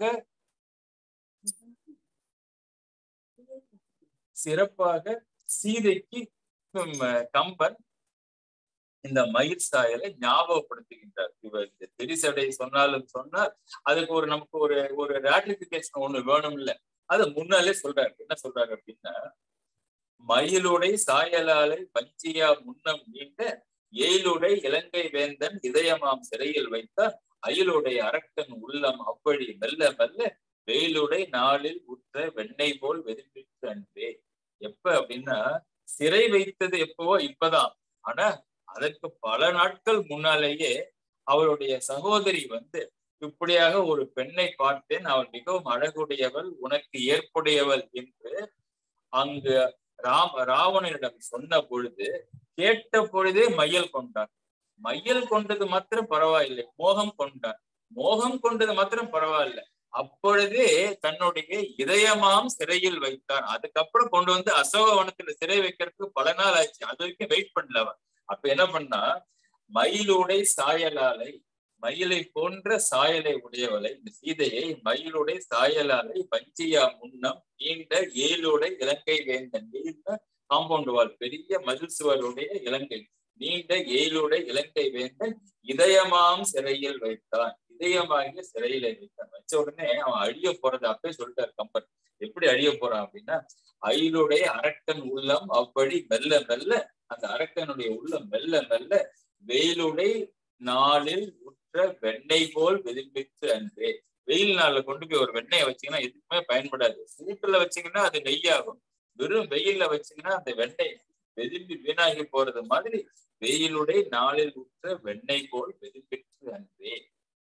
சிறப்பாக சீதைக்கு கம்பன் இந்த மயிர் சாயலை ஞாபகப்படுத்துகின்றார் இவர் இந்த திரிசடை சொன்னாலும் சொன்னால் அதுக்கு ஒரு நமக்கு ஒரு ஒரு ராட்டிபிகேஷன் ஒண்ணு வேணும் இல்ல அதை முன்னாலே சொல்றாரு என்ன சொல்றாரு அப்படின்னா மயிலுடை சாயலாலை வஞ்சியா முன்னம் நீண்ட எயிலுடை இலங்கை வேந்தன் இதயமாம் சிறையில் வைத்தார் அயிலுடைய அரக்கன் உள்ளம் அவ்வழி மெல்ல மெல்ல வெயிலுடை நாளில் உற்ற வெண்ணெய் போல் வெதும்பிட்டு அன்றே எப்ப அப்படின்னா சிறை வைத்தது எப்பவோ இப்பதான் ஆனா அதற்கு பல நாட்கள் முன்னாலேயே அவருடைய சகோதரி வந்து இப்படியாக ஒரு பெண்ணை பார்த்தேன் அவள் மிகவும் அழகுடையவள் உனக்கு ஏற்புடையவள் என்று அங்கு ராம ராவணனிடம் சொன்ன பொழுது கேட்ட பொழுதே மையல் கொண்டார் மையல் கொண்டது மாத்திரம் பரவாயில்லை மோகம் கொண்டார் மோகம் கொண்டது மாத்திரம் பரவாயில்ல அப்பொழுதே தன்னுடைய இதயமாம் சிறையில் வைத்தான் அதுக்கப்புறம் கொண்டு வந்து அசோகவனத்துல சிறை வைக்கிறதுக்கு பல நாள் ஆச்சு அது வரைக்கும் வெயிட் பண்ணல அவன் அப்ப என்ன பண்ணா மயிலுடை சாயலாலை மயிலை போன்ற சாயலை உடையவளை இந்த சீதையை மயிலுடை சாயலாலை பஞ்சியா முன்னம் நீண்ட ஏழுடை இலங்கை வேந்தன் நீண்ட காம்பவுண்ட் வால் பெரிய மதில் சுவருடைய இலங்கை நீண்ட ஏழுடை இலங்கை வேந்தன் இதயமாம் சிறையில் வைத்தான் இதயமாகிய சிறையில வைத்தான் வச்ச உடனே அவன் அழிய போறது அப்பே சொல்லிட்டாரு கம்பன் எப்படி அழிய போறான் அப்படின்னா அயிலுடைய அரக்கன் உள்ளம் அப்படி மெல்ல மெல்ல அந்த அரக்கனுடைய உள்ளம் மெல்ல மெல்ல வெயிலுடை நாளில் உற்ற வெண்ணெய் போல் வெதும்பித்து அன்றே வெயில் நாள்ல கொண்டு போய் ஒரு வெண்ணெயை வச்சீங்கன்னா எதுக்குமே பயன்படாது சூட்டுல வச்சீங்கன்னா அது நெய்யாகும் வெறும் வெயில்ல வச்சீங்கன்னா அந்த வெண்ணெய் வெதும்பி வீணாகி போறது மாதிரி வெயிலுடைய நாளில் உற்ற வெண்ணெய் போல் வெதும்பிற்று அன்றே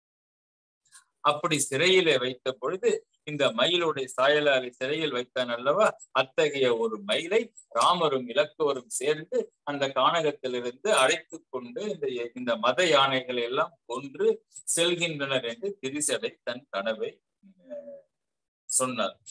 அப்படி சிறையில வைத்த பொழுது இந்த மயிலுடைய சாயலாலை சிறையில் வைத்தான் அல்லவா அத்தகைய ஒரு மயிலை ராமரும் இலக்குவரும் சேர்ந்து அந்த கானகத்திலிருந்து அழைத்து கொண்டு இந்த இந்த மத யானைகளை எல்லாம் கொன்று செல்கின்றனர் என்று திரிசடை தன் கனவை சொன்னார்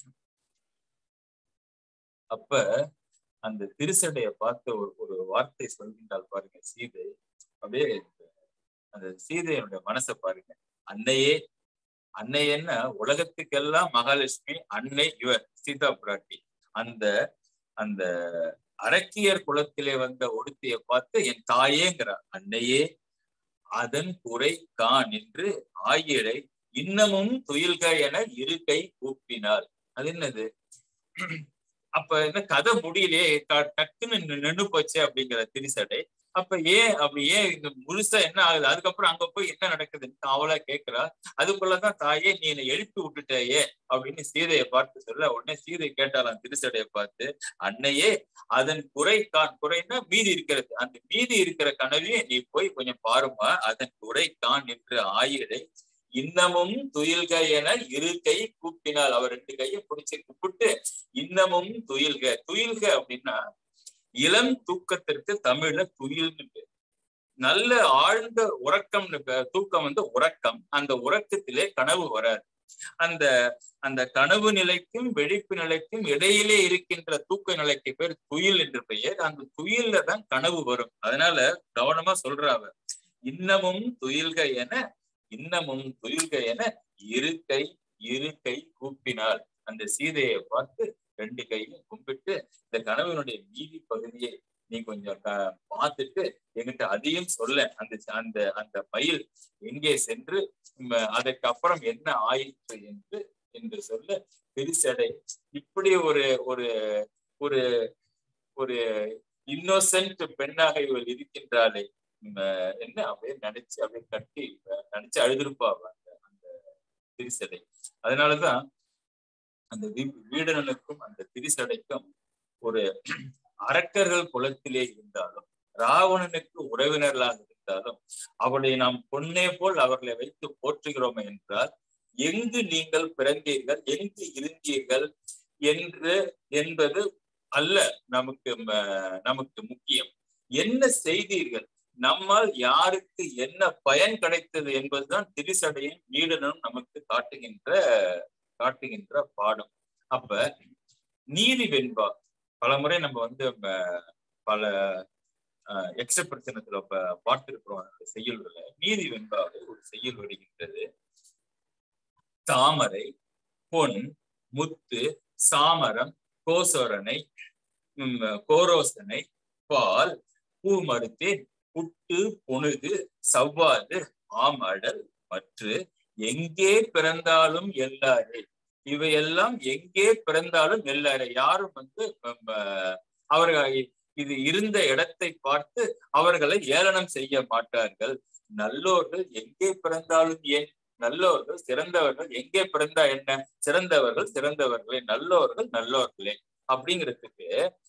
அப்ப அந்த திருசடைய பார்த்த ஒரு ஒரு வார்த்தை சொல்கின்றால் பாருங்க சீதை அப்படியே அந்த சீதையனுடைய மனசை பாருங்க அன்னையே அன்னை என்ன உலகத்துக்கெல்லாம் மகாலட்சுமி அன்னை இவர் சீதா பிராட்டி அந்த அந்த அரக்கியர் குலத்திலே வந்த ஒடுத்திய பார்த்து என் தாயேங்கிறார் அன்னையே அதன் குறை கான் என்று ஆயிரை இன்னமும் துயில்க என இரு கை கூப்பினார் அது என்னது அப்ப என்ன கதை முடியலையே டக்குன்னு நின்று போச்சு அப்படிங்கிற திரிசடை அப்ப ஏன் அப்படி ஏன் இந்த முழுசா என்ன ஆகுது அதுக்கப்புறம் அங்க போய் என்ன நடக்குதுன்னு அவளா கேட்கிறா அதுக்குள்ளதான் தாயே நீ என்னை எழுப்பி விட்டுட்டாயே அப்படின்னு சீதையை பார்த்து சொல்ல உடனே சீதை கேட்டாலாம் திருசடையை பார்த்து அன்னையே அதன் குறை கான் குறைன்னா மீதி இருக்கிறது அந்த மீதி இருக்கிற கனவையும் நீ போய் கொஞ்சம் பாருமா அதன் குறை கான் என்று ஆயிடை இன்னமும் துயில்க என இரு கை கூப்பினால் அவர் ரெண்டு கையை பிடிச்சு கூப்பிட்டு இன்னமும் துயில்க துயில்க அப்படின்னா இளம் தூக்கத்திற்கு தமிழ்ல துயில்னு பேர் நல்ல ஆழ்ந்த உறக்கம்னு தூக்கம் வந்து உறக்கம் அந்த உறக்கத்திலே கனவு வராது அந்த அந்த கனவு நிலைக்கும் வெடிப்பு நிலைக்கும் இடையிலே இருக்கின்ற தூக்க நிலைக்கு பேர் துயில் என்று பெயர் அந்த துயில்ல தான் கனவு வரும் அதனால கவனமா சொல்ற அவர் இன்னமும் துயில்க என இன்னமும் துயில்க என இரு கை இரு கை கூப்பினால் அந்த சீதையை பார்த்து ரெண்டு கையும் கும்பிட்டு இந்த கனவினுடைய மீதி பகுதியை நீ கொஞ்சம் க- பார்த்துட்டு என்கிட்ட அதையும் சொல்ல அந்த அந்த அந்த மயில் எங்கே சென்று ம, அதற்கு அப்புறம் என்ன ஆயிற்று என்று என்று சொல்ல பெருசடை இப்படி ஒரு ஒரு ஒரு ஒரு இன்னோசென்ட் பெண்ணாக இவள் இருக்கின்றாளே ம, என்ன அப்படியே நினைச்சு அப்படியே கட்டி அஹ், நினைச்சு அழுதுருப்பா அவ அந்த அந்த திரிசடை அதனாலதான் அந்த வீ- வீடனனுக்கும் அந்த திரிசடைக்கும் ஒரு அரக்கர்கள் குலத்திலே இருந்தாலும் ராவணனுக்கு உறவினர்களாக இருந்தாலும் அவளை நாம் பொன்னே போல் அவர்களை வைத்து போற்றுகிறோம் என்றால் எங்கு நீங்கள் பிறந்தீர்கள் எங்கு இருந்தீர்கள் என்று என்பது அல்ல நமக்கு ம- நமக்கு முக்கியம் என்ன செய்தீர்கள் நம்மால் யாருக்கு என்ன பயன் கிடைத்தது என்பதுதான் திரிசடையும் வீடனும் நமக்கு காட்டுகின்ற காட்டுகின்ற பாடம் அப்ப நீதி வெண்பா பலமுறை நம்ம வந்து ம- பல எக்ஸ பிரச்சனத்துல ப- பார்த்திருக்கிறோம் அந்த செய்யுள்களை நீதி வெண்பாவை ஒரு செய்யுள் வருகின்றது தாமரை பொன் முத்து சாமரம் கோசோரனை உம், கோரோசனை பால் பூ மறுத்தேன் புட்டு பொணுகு சவ்வாது ஆமடல் மற்று எங்கே பிறந்தாலும் எல்லாரே இவையெல்லாம் எங்கே பிறந்தாலும் எல்லாரே யாரும் வந்து உம், அஹ், அவர்கள் இது இருந்த இடத்தை பார்த்து அவர்களை ஏளனம் செய்ய மாட்டார்கள் நல்லோர்கள் எங்கே பிறந்தாலும் ஏன் நல்லோர்கள் சிறந்தவர்கள் எங்கே பிறந்தா என்ன சிறந்தவர்கள் சிறந்தவர்களே நல்லோர்கள் நல்லோர்களே அப்படிங்கிறதுக்கு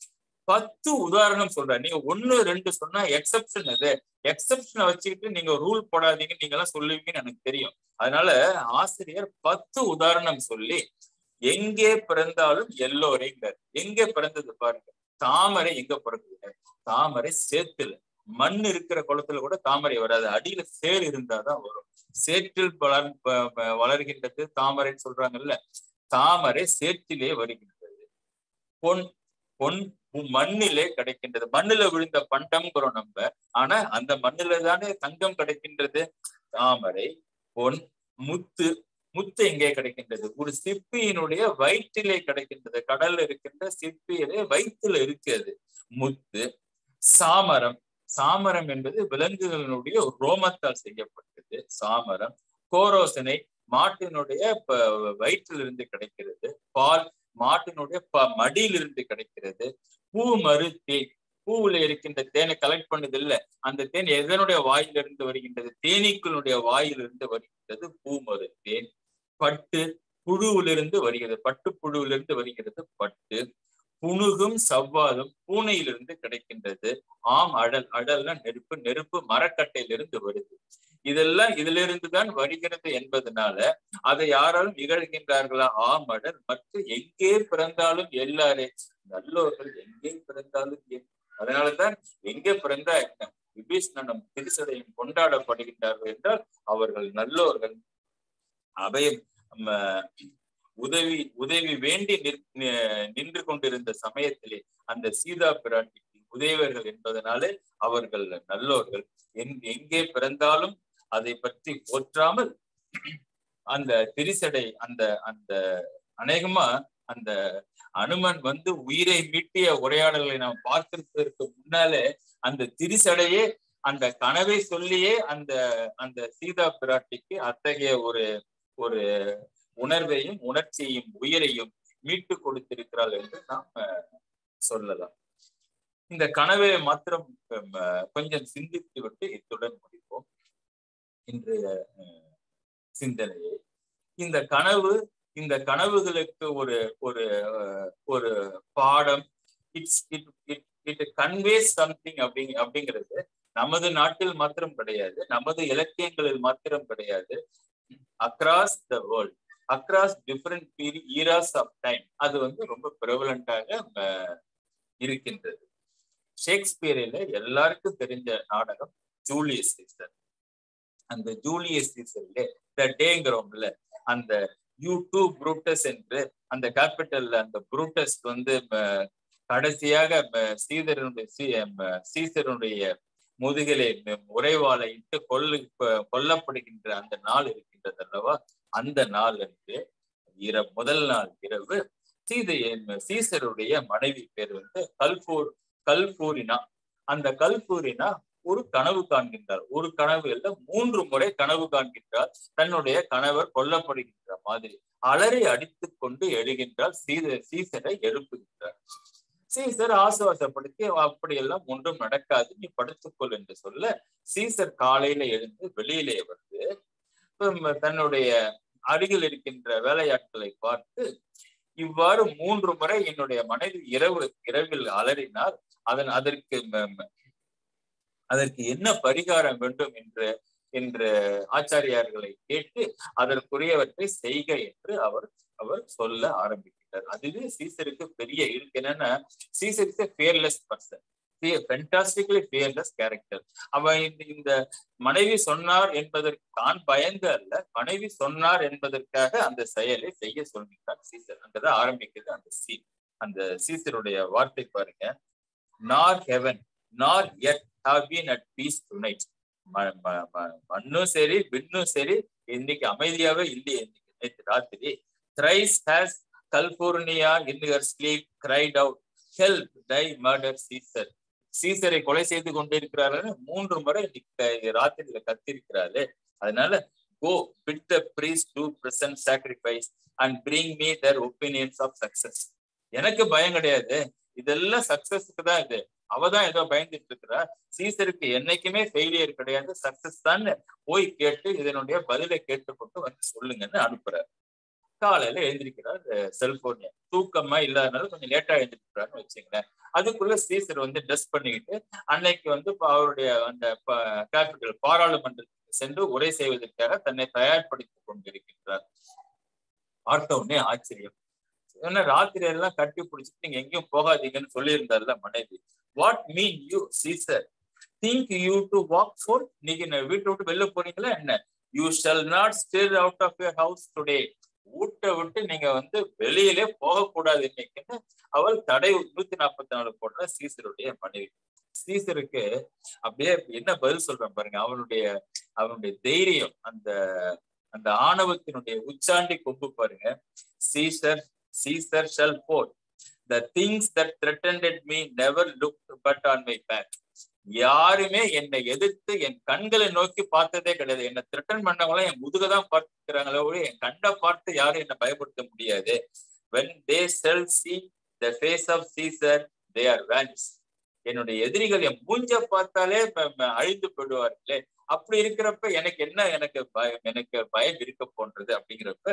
பத்து உதாரணம் சொல்றேன் நீங்க ஒண்ணு ரெண்டு சொன்னா எக்ஸப்ஷன் அது எக்ஸப்ஷனை வச்சுக்கிட்டு நீங்க ரூல் போடாதீங்க நீங்க எல்லாம் சொல்லுவீங்கன்னு எனக்கு தெரியும் அதனால ஆசிரியர் பத்து உதாரணம் சொல்லி எங்கே பிறந்தாலும் எல்லோரைங்கிறார் எங்கே பிறந்தது பாருங்க தாமரை எங்க பிறந்தது தாமரை சேத்துல மண் இருக்கிற குளத்துல கூட தாமரை வராது அடியில சேர் இருந்தாதான் வரும் சேற்றில் வளர் ப- ப- வளர்கின்றது தாமரைன்னு சொல்றாங்கல்ல தாமரை சேற்றிலே வருகின்றது பொன் பொன் உ- மண்ணிலே கிடைக்கின்றது மண்ணுல விழுந்த பண்டம்ங்கிறோம் நம்ம ஆனா அந்த மண்ணுல தானே தங்கம் கிடைக்கின்றது தாமரை பொன் முத்து முத்து எங்கே கிடைக்கின்றது ஒரு சிற்பியினுடைய வயிற்றிலே கிடைக்கின்றது கடல்ல இருக்கின்ற சிற்பியிலே வயிற்றுல இருக்கிறது முத்து சாமரம் சாமரம் என்பது விலங்குகளினுடைய ஒரு ரோமத்தால் செய்யப்பட்டது சாமரம் கோரோசனை மாட்டினுடைய ப- வயிற்றிலிருந்து கிடைக்கிறது பால் மாட்டினுடைய ப மடியிலிருந்து கிடைக்கிறது பூ மறு தேன் பூவுல இருக்கின்ற தேனை கலெக்ட் பண்ணது இல்ல அந்த தேன் எதனுடைய வாயிலிருந்து வருகின்றது தேனீக்களுடைய வாயிலிருந்து வருகின்றது பூ மறு தேன் பட்டு புழுவிலிருந்து வருகிறது பட்டு புழுவிலிருந்து வருகிறது பட்டு புணுகும் சவ்வாதும் பூனையிலிருந்து கிடைக்கின்றது ஆம் அடல் அடல்னா நெருப்பு நெருப்பு மரக்கட்டையிலிருந்து வருது இதெல்லாம் இதுல இருந்து தான் வருகிறது என்பதனால அதை யாராலும் இகழ்கின்றார்களா ஆம் அடல் மற்ற எங்கே பிறந்தாலும் எல்லாரே நல்லோர்கள் எங்கே பிறந்தாலும் ஏன் அதனாலதான் எங்கே பிறந்தா என்ன விபீஷ்ணனும் திருசடையும் கொண்டாடப்படுகின்றார்கள் என்றால் அவர்கள் நல்லோர்கள் அபயம் ம, உதவி உதவி வேண்டி நிற்- நி- நின்று கொண்டிருந்த சமயத்திலே அந்த சீதா பிராட்டிக்கு உதவியவர்கள் என்பதனாலே அவர்கள் நல்லோர்கள் எங் எங்கே பிறந்தாலும் அதை பற்றி போற்றாமல் அந்த திரிசடை அந்த அந்த அநேகமா அந்த அனுமன் வந்து உயிரை மீட்டிய உரையாடல்களை நாம் பார்த்திருப்பதற்கு முன்னாலே அந்த திரிசடையே அந்த கனவை சொல்லியே அந்த அந்த சீதா பிராட்டிக்கு அத்தகைய ஒரு ஒரு உணர்வையும் உணர்ச்சியையும் உயிரையும் மீட்டு கொடுத்திருக்கிறாள் என்று நாம் அஹ், சொல்லலாம் இந்த கனவை மாத்திரம் அஹ், கொஞ்சம் சிந்தித்து விட்டு இத்துடன் முடிப்போம் இன்றைய அஹ், சிந்தனையை இந்த கனவு இந்த கனவுகளுக்கு ஒரு ஒரு அஹ், ஒரு பாடம் it's it it it conveys something அப்படிங்க அப்படிங்கிறது நமது நாட்டில் மாத்திரம் கிடையாது நமது இலக்கியங்களில் மாத்திரம் கிடையாது across the world across different period eras of time அது வந்து ரொம்ப ப்ரெவலண்டாக இருக்கின்றது ஷேக்ஸ்பியரில் எல்லாருக்கும் தெரிஞ்ச நாடகம் ஜூலியஸ் சீசர் அந்த ஜூலியஸ் சீசர்ல த டேங்கிறோம்ல அந்த யூ டூ புரூட்டஸ் என்று அந்த கேபிட்டல்ல அந்த புரூட்டஸ் வந்து அஹ், கடைசியாக அஹ், சீதரனுடைய சீ- அஹ், சீசருடைய முதுகிலே உறைவாளை இட்டு கொல்லு கொ- கொல்லப்படுகின்ற அந்த நாள் இருக்கின்றது அல்லவா அந்த நாள் அன்று இரவு முதல் நாள் இரவு சீதையின் சீசருடைய மனைவி பேர் வந்து கல்பூர் கல்பூரினா அந்த கல்பூரினா ஒரு கனவு காண்கின்றார் ஒரு கனவு இல்ல மூன்று முறை கனவு காண்கின்றார் தன்னுடைய கணவர் கொல்லப்படுகின்ற மாதிரி அலறி அடித்துக் கொண்டு எழுகின்றார் சீத சீசரை எழுப்புகின்றார் சீசர் ஆசுவாசப்படுத்தி அப்படியெல்லாம் ஒன்றும் நடக்காது நீ படுத்துக்கொள் என்று சொல்ல சீசர் காலையில எழுந்து வெளியிலே வந்து தன்னுடைய அருகில் இருக்கின்ற வேலையாட்களை பார்த்து இவ்வாறு மூன்று முறை என்னுடைய மனைவி இரவு இரவில் அலறினால் அதன் அதற்கு அதற்கு என்ன பரிகாரம் வேண்டும் என்று என்று ஆச்சாரியார்களை கேட்டு அதற்குரியவற்றை செய்க என்று அவர் அவர் சொல்ல ஆரம்பிக்கிறார் அதுவே சீசருக்கு பெரிய இருக்கு என்னன்னா Caesar is fearless person fantastically fearless character அவன் இந்த இந்த மனைவி சொன்னார் என்பதற்கு தான் பயந்து அல்ல மனைவி சொன்னார் என்பதற்காக அந்த செயலை செய்ய சொல்கிறார் சீசர் அங்கதான் ஆரம்பிக்குது அந்த சீன் அந்த சீசருடைய வார்த்தை பாருங்க nor heaven nor earth have been at peace tonight மண்ணும் சரி விண்ணும் சரி இன்னைக்கு அமைதியாவே இல்லையே இன்னைக்கு நேற்று ராத்திரி thrice has Calpurnia in her sleep cried out help die murder Caesar சீசரை கொலை செய்து கொண்டிருக்கிறார்கள் மூன்று முறை ராத்திரியில கத்திருக்கிறாரு அதனால go bid the priests do present sacrifice and bring me their opinions of success எனக்கு பயம் கிடையாது இதெல்லாம் சக்சஸ்க்கு தான் இது அவதான் ஏதோ பயந்துட்டு இருக்கிறா சீசருக்கு என்னைக்குமே ஃபெயிலியர் கிடையாது சக்சஸ் தான் போய் கேட்டு இதனுடைய பதிலை கேட்டுக்கொண்டு வந்து சொல்லுங்கன்னு அனுப்புறாரு காலையில எழுந்திருக்கிறார் செல்போனியா தூக்கமா இல்லாதனால கொஞ்சம் லேட்டா எழுந்திருக்கிறாருன்னு வச்சுங்களேன் அதுக்குள்ள சீசர் வந்து ட்ரெஸ் பண்ணிக்கிட்டு அன்னைக்கு வந்து அவருடைய அந்த கேபிட்டல் பாராளுமன்றத்துக்கு சென்று உரை செய்வதற்காக தன்னை தயார்படுத்திக் கொண்டிருக்கின்றார் பார்த்த உடனே ஆச்சரியம் ஏன்னா ராத்திரி எல்லாம் கட்டி பிடிச்சிட்டு நீங்க எங்கேயும் போகாதீங்கன்னு சொல்லியிருந்தார்ல மனைவி what mean you Caesar think you to walk forth நீங்க வீட்டை விட்டு வெளில போறீங்களா என்ன you shall not stir out of your house today வீட்டை விட்டு நீங்க வந்து வெளியிலே போகக்கூடாது இன்னைக்குன்னு அவள் தடை நூத்தி நாற்பத்தி நாலு போடுற சீசருடைய மனைவி சீசருக்கு அப்படியே என்ன பதில் சொல்றேன் பாருங்க அவனுடைய அவனுடைய தைரியம் அந்த அந்த ஆணவத்தினுடைய உச்சாண்டி கொம்பு பாருங்க Caesar Caesar shall forth the things that threatened me never look but on my back யாருமே என்னை எதிர்த்து என் கண்களை நோக்கி பார்த்ததே கிடையாது என்னை த்ரெட்டன் பண்ணவங்களும் என் முதுக தான் பார்த்துக்கிறாங்களே என் கண்ணை பார்த்து யாரும் என்னை பயப்படுத்த முடியாது when they shall see the face of Caesar they are vanished என்னுடைய எதிரிகள் என் மூஞ்ச பார்த்தாலே அழிந்து போயிடுவார்களே அப்படி இருக்கிறப்ப எனக்கு என்ன எனக்கு பயம் எனக்கு பயம் இருக்க போன்றது அப்படிங்கிறப்ப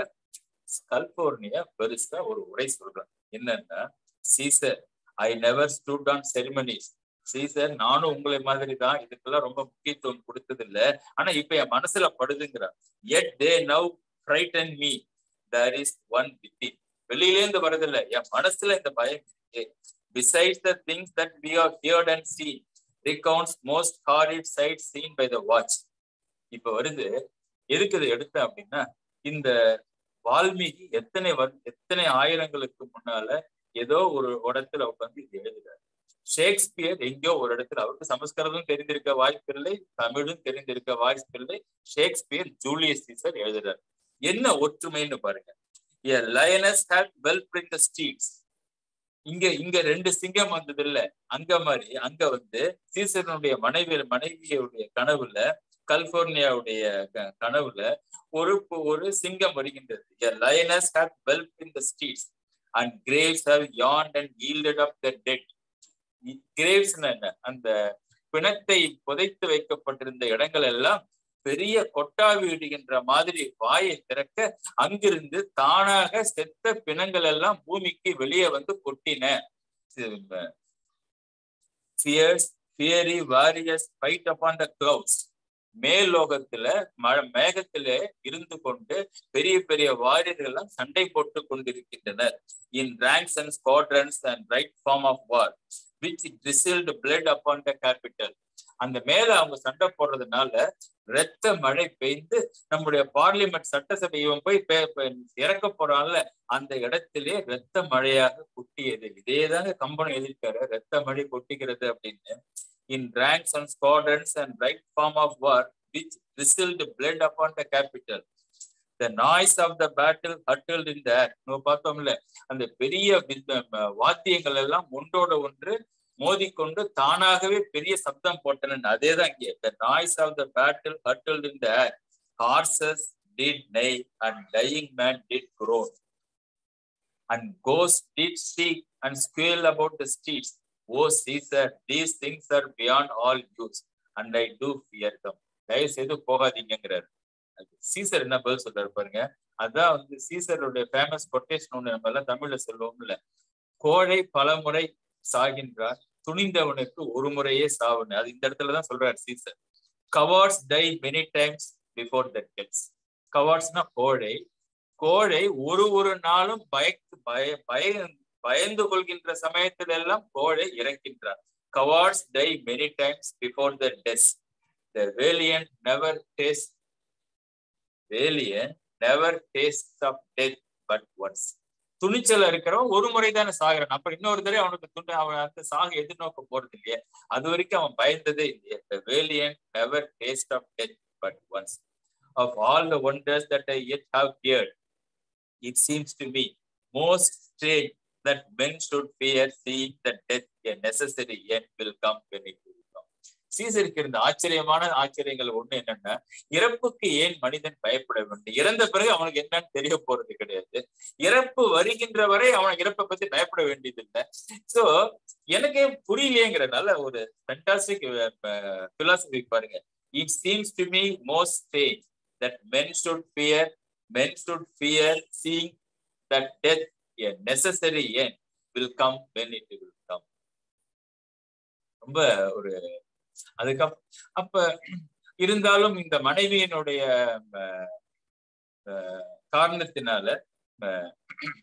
கல்போர்னியா பெருசா ஒரு உரை சொல்றேன் என்னன்னா Caesar I never stood on ceremonies Caesar நானும் உங்களை மாதிரி தான் இதுக்கெல்லாம் ரொம்ப முக்கியத்துவம் கொடுத்தது இல்ல ஆனா இப்ப என் மனசுல படுதுங்கிற yet they now frighten me there is one within வெளியில இருந்து வரதில்ல என் மனசுல இந்த பயம் இருக்கு besides the things that we are heard and seen recounts most horrid sight seen by the watch இப்ப வருது எதுக்கு இதை எடுத்தேன் அப்படின்னா இந்த வால்மீகி எத்தனை வரு எத்தனை ஆயிரங்களுக்கு முன்னால ஏதோ ஒரு இடத்துல உட்காந்து இது எழுதுறாரு ஷேக்ஸ்பியர் எங்கேயோ ஒரு இடத்துல அவருக்கு சமஸ்கிருதம் தெரிந்திருக்க வாய்ப்பில்லை தமிழும் தெரிந்திருக்க வாய்ப்பில்லை ஷேக்ஸ்பியர் ஜூலியஸ் சீசர் எழுதுறாரு என்ன ஒற்றுமைன்னு பாருங்க a lioness had well print streets இங்க இங்க ரெண்டு சிங்கம் வந்தது இல்ல அங்க மாதிரி அங்க வந்து சீசனுடைய மனைவி மனைவியுடைய கனவுல கலிபோர்னியாவுடைய கனவுல ஒரு ஒரு சிங்கம் வருகின்றது a lioness had well print streets and graves have yawned and yielded of the dead graves என்ன அந்த பிணத்தை புதைத்து வைக்கப்பட்டிருந்த இடங்கள் எல்லாம் பெரிய கொட்டா வீடுகின்ற மாதிரி வாயை திறக்க அங்கிருந்து தானாக செத்த பிணங்கள் எல்லாம் பூமிக்கு வெளியே வந்து கொட்டின fierce fiery warriors fight upon the clouds மேலோகத்துல மழை மேகத்திலே இருந்து கொண்டு பெரிய பெரிய வாரியர்கள் எல்லாம் சண்டை போட்டு கொண்டிருக்கின்றனர் in ranks and squadrons and right form of war which drizzled blood upon the Capitol அந்த மேல அவங்க சண்டை போடுறதுனால ரத்த மழை பெய்ந்து நம்முடைய பார்லிமெண்ட் சட்டசபை இவன் போய் இறக்க போறான்ல அந்த இடத்திலே ரத்த மழையாக கொட்டியது இதேதாங்க கம்பனம் எதிர்க்காரு ரத்த மழை கொட்டிக்கிறது அப்படின்னு in ranks and squadrons and right form of war which drizzled blood upon the Capitol the noise of the battle hurtled in the நம்ம பார்த்தோம்ல அந்த பெரிய வாத்தியங்கள் எல்லாம் ஒன்றோட ஒன்று மோதிக்கொண்டு தானாகவே பெரிய சப்தம் போட்டன அதேதான் இங்கே the noise of the battle hurtled in the air horses did neigh and dying man did groan and ghosts did seek and squeal about the streets O Caesar these things are beyond all use and I do fear them தயவு செய்து போகாதீங்கிறாரு Caesar என்ன பதில் சொல்றாரு பாருங்க அதான் வந்து சீசருடைய famous quotation ஒண்ணு நம்ம எல்லாம் தமிழ்ல சொல்லுவோம்ல கோழை பலமுறை சாகின்றார் துணிந்தவனுக்கு ஒரு முறையே சாவுன்னு அது இந்த இடத்துலதான் சொல்றாரு Caesar cowards die many times before their deaths கவார்ட்ஸ்னா கோழை கோழை ஒரு ஒரு நாளும் பயக்கு பய பய பயந்து கொள்கின்ற சமயத்துல எல்லாம் கோழை இறக்கின்றார் cowards die many times before the deaths the valiant never taste valiant never taste of death but once துணிச்சல் இருக்கிறவன் ஒரு முறை தானே சாகிறான் அப்ப இன்னொரு தடவை அவனுக்கு துண்டு அவன் அந்த சாக எதிர்நோக்க போறது இல்லையே அது வரைக்கும் அவன் பயந்ததே இல்லையே the valiant never taste of death but once of all the wonders that I yet have feared it seems to me most strange that men should fear seeing that death a necessary end will come when it will come சீசருக்கு இருந்த ஆச்சரியமான ஆச்சரியங்கள் ஒண்ணு என்னன்னா இறப்புக்கு ஏன் மனிதன் பயப்பட வேண்டும் இறந்த பிறகு அவனுக்கு என்னன்னு தெரிய போறது கிடையாது இறப்பு வருகின்ற வரை அவன் இறப்பை பத்தி பயப்பட வேண்டியது இல்லை சோ எனக்கே புரியலையேங்கிறனால ஒரு ஃபென்டாஸ்டிக் பிலாசபி பாருங்க it seems to me most strange that men should fear men should fear seeing that death a necessary end will come when it will come ரொம்ப ஒரு அதுக்கப் அப்ப இருந்தாலும் இந்த மனைவியினுடைய அஹ், அஹ், காரணத்தினால அஹ்,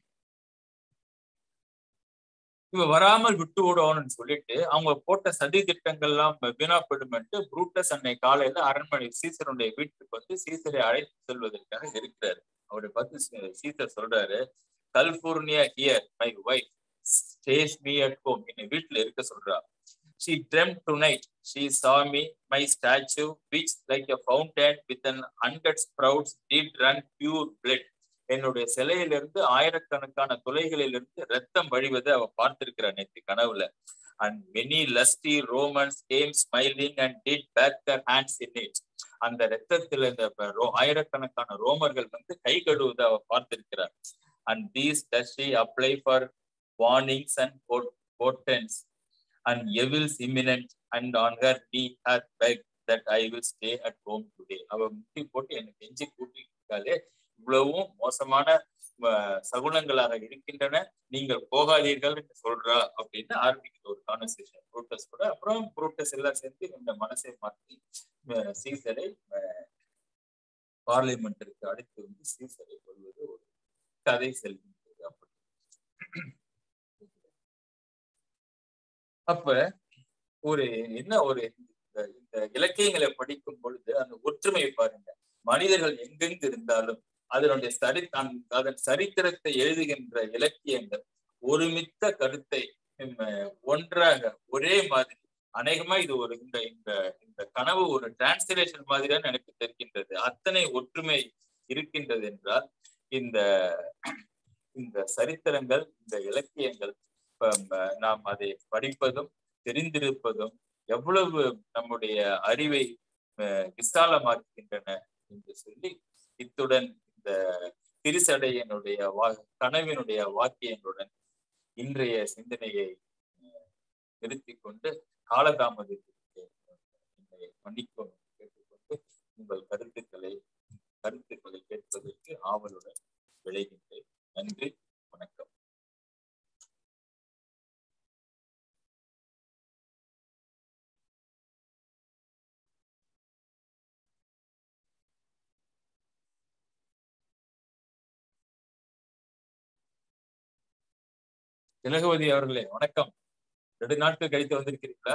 இவ வராமல் விட்டு விடணும்னு சொல்லிட்டு அவங்க போட்ட சதி திட்டங்கள்லாம் வீணாப்படுமென்ட்டு புரூட்டஸ் அன்னை காலையில அரண்மனை சீசருடைய வீட்டுக்கு வந்து சீசரை அழைத்து செல்வதற்காக இருக்கிறாரு அவரை பார்த்து சீ- சீசர் சொல்றாரு Calpurnia here my wife stays me at home என்னை வீட்டுல இருக்க சொல்றா She dreamt tonight. She saw me, my statue, which like a fountain with an hundred sprouts did run pure blood. என்னுடைய சிலையிலிருந்து ஆயிரக்கணக்கான துளைகளிலிருந்து ரத்தம் வழிவதை அவ பார்த்திருக்கிறா நேற்று கனவுல and many lusty Romans came smiling and did bathe their hands in it அந்த ரத்தத்துல இந்த ப- ரோ- ஆயிரக்கணக்கான ரோமர்கள் வந்து கை கழுவுதை அவ பார்த்திருக்கிறார் and these does she apply for warnings and portents and evils imminent and on her knee hath begged that I will stay at home today அவ முட்டி போட்டு எனக்கு எஞ்சி கூட்டிட்டாலே இவ்வளவும் மோசமான அஹ், சகுனங்களாக இருக்கின்றன நீங்கள் போகாதீர்கள் என்று சொல்றா அப்படின்னு ஆரம்பிக்குது ஒரு கான்வர்சேஷன் புரூட்டஸ் கூட அப்புறம் புரூட்டஸ் எல்லாம் சேர்ந்து இந்த மனசை மாற்றி அஹ், சீசரை பார்லிமெண்டிற்கு அழைத்து வந்து சீசரை கொள்வது ஒரு கதை செல்கின்றது அப்படி அப்ப ஒரு என்ன ஒரு இந்த இந்த இலக்கியங்களை படிக்கும் பொழுது அந்த ஒற்றுமையை பாருங்க மனிதர்கள் எங்கெங்கு இருந்தாலும் அதனுடைய சரி அந்த- அதன் சரித்திரத்தை எழுதுகின்ற இலக்கியங்கள் ஒருமித்த கருத்தை ஹம், ஒன்றாக ஒரே மாதிரி அநேகமா இது ஒரு இந்த இந்த இந்த கனவு ஒரு டிரான்ஸ்லேஷன் மாதிரிதான் எனக்கு தெரிகின்றது அத்தனை ஒற்றுமை இருக்கின்றது என்றால் இந்த இந்த சரித்திரங்கள் இந்த இலக்கியங்கள் ஹம், நாம் அதை படிப்பதும் தெரிந்திருப்பதும் எவ்வளவு நம்முடைய அறிவை அஹ், விசாலமாக்குகின்றன என்று சொல்லி இத்துடன் இந்த திருசடையனுடைய வா கனவினுடைய வாக்கியங்களுடன் இன்றைய சிந்தனையை அஹ், நிறுத்திக் கொண்டு காலதாமதத்திற்கு என்னை மன்னிக்கும் கேட்டுக்கொண்டு உங்கள் கருத்துக்களை கருத்துக்களை கேட்பதற்கு ஆவலுடன் விளைகின்றேன் நன்றி வணக்கம் திலகவதி அவர்களே வணக்கம் ரெண்டு நாட்கள் கழித்து வந்திருக்கிறீங்களா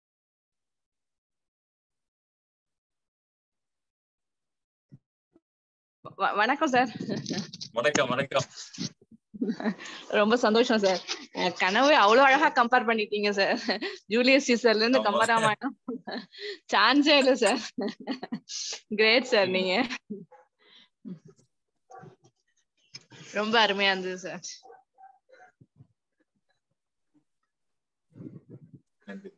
வ- வணக்கம் சார் வணக்கம் வணக்கம் ரொம்ப சந்தோஷம் சார் அஹ் கனவு அவ்வளவு அழகா கம்பேர் பண்ணிட்டீங்க சார் ஜூலியஸ் சீசர்ல இருந்து ஆமா. கம்பராமாயணம் சான்ஸே இல்ல சார் கிரேட் சார் நீங்க ரொம்ப அருமையா இருந்தது சார் நன்றி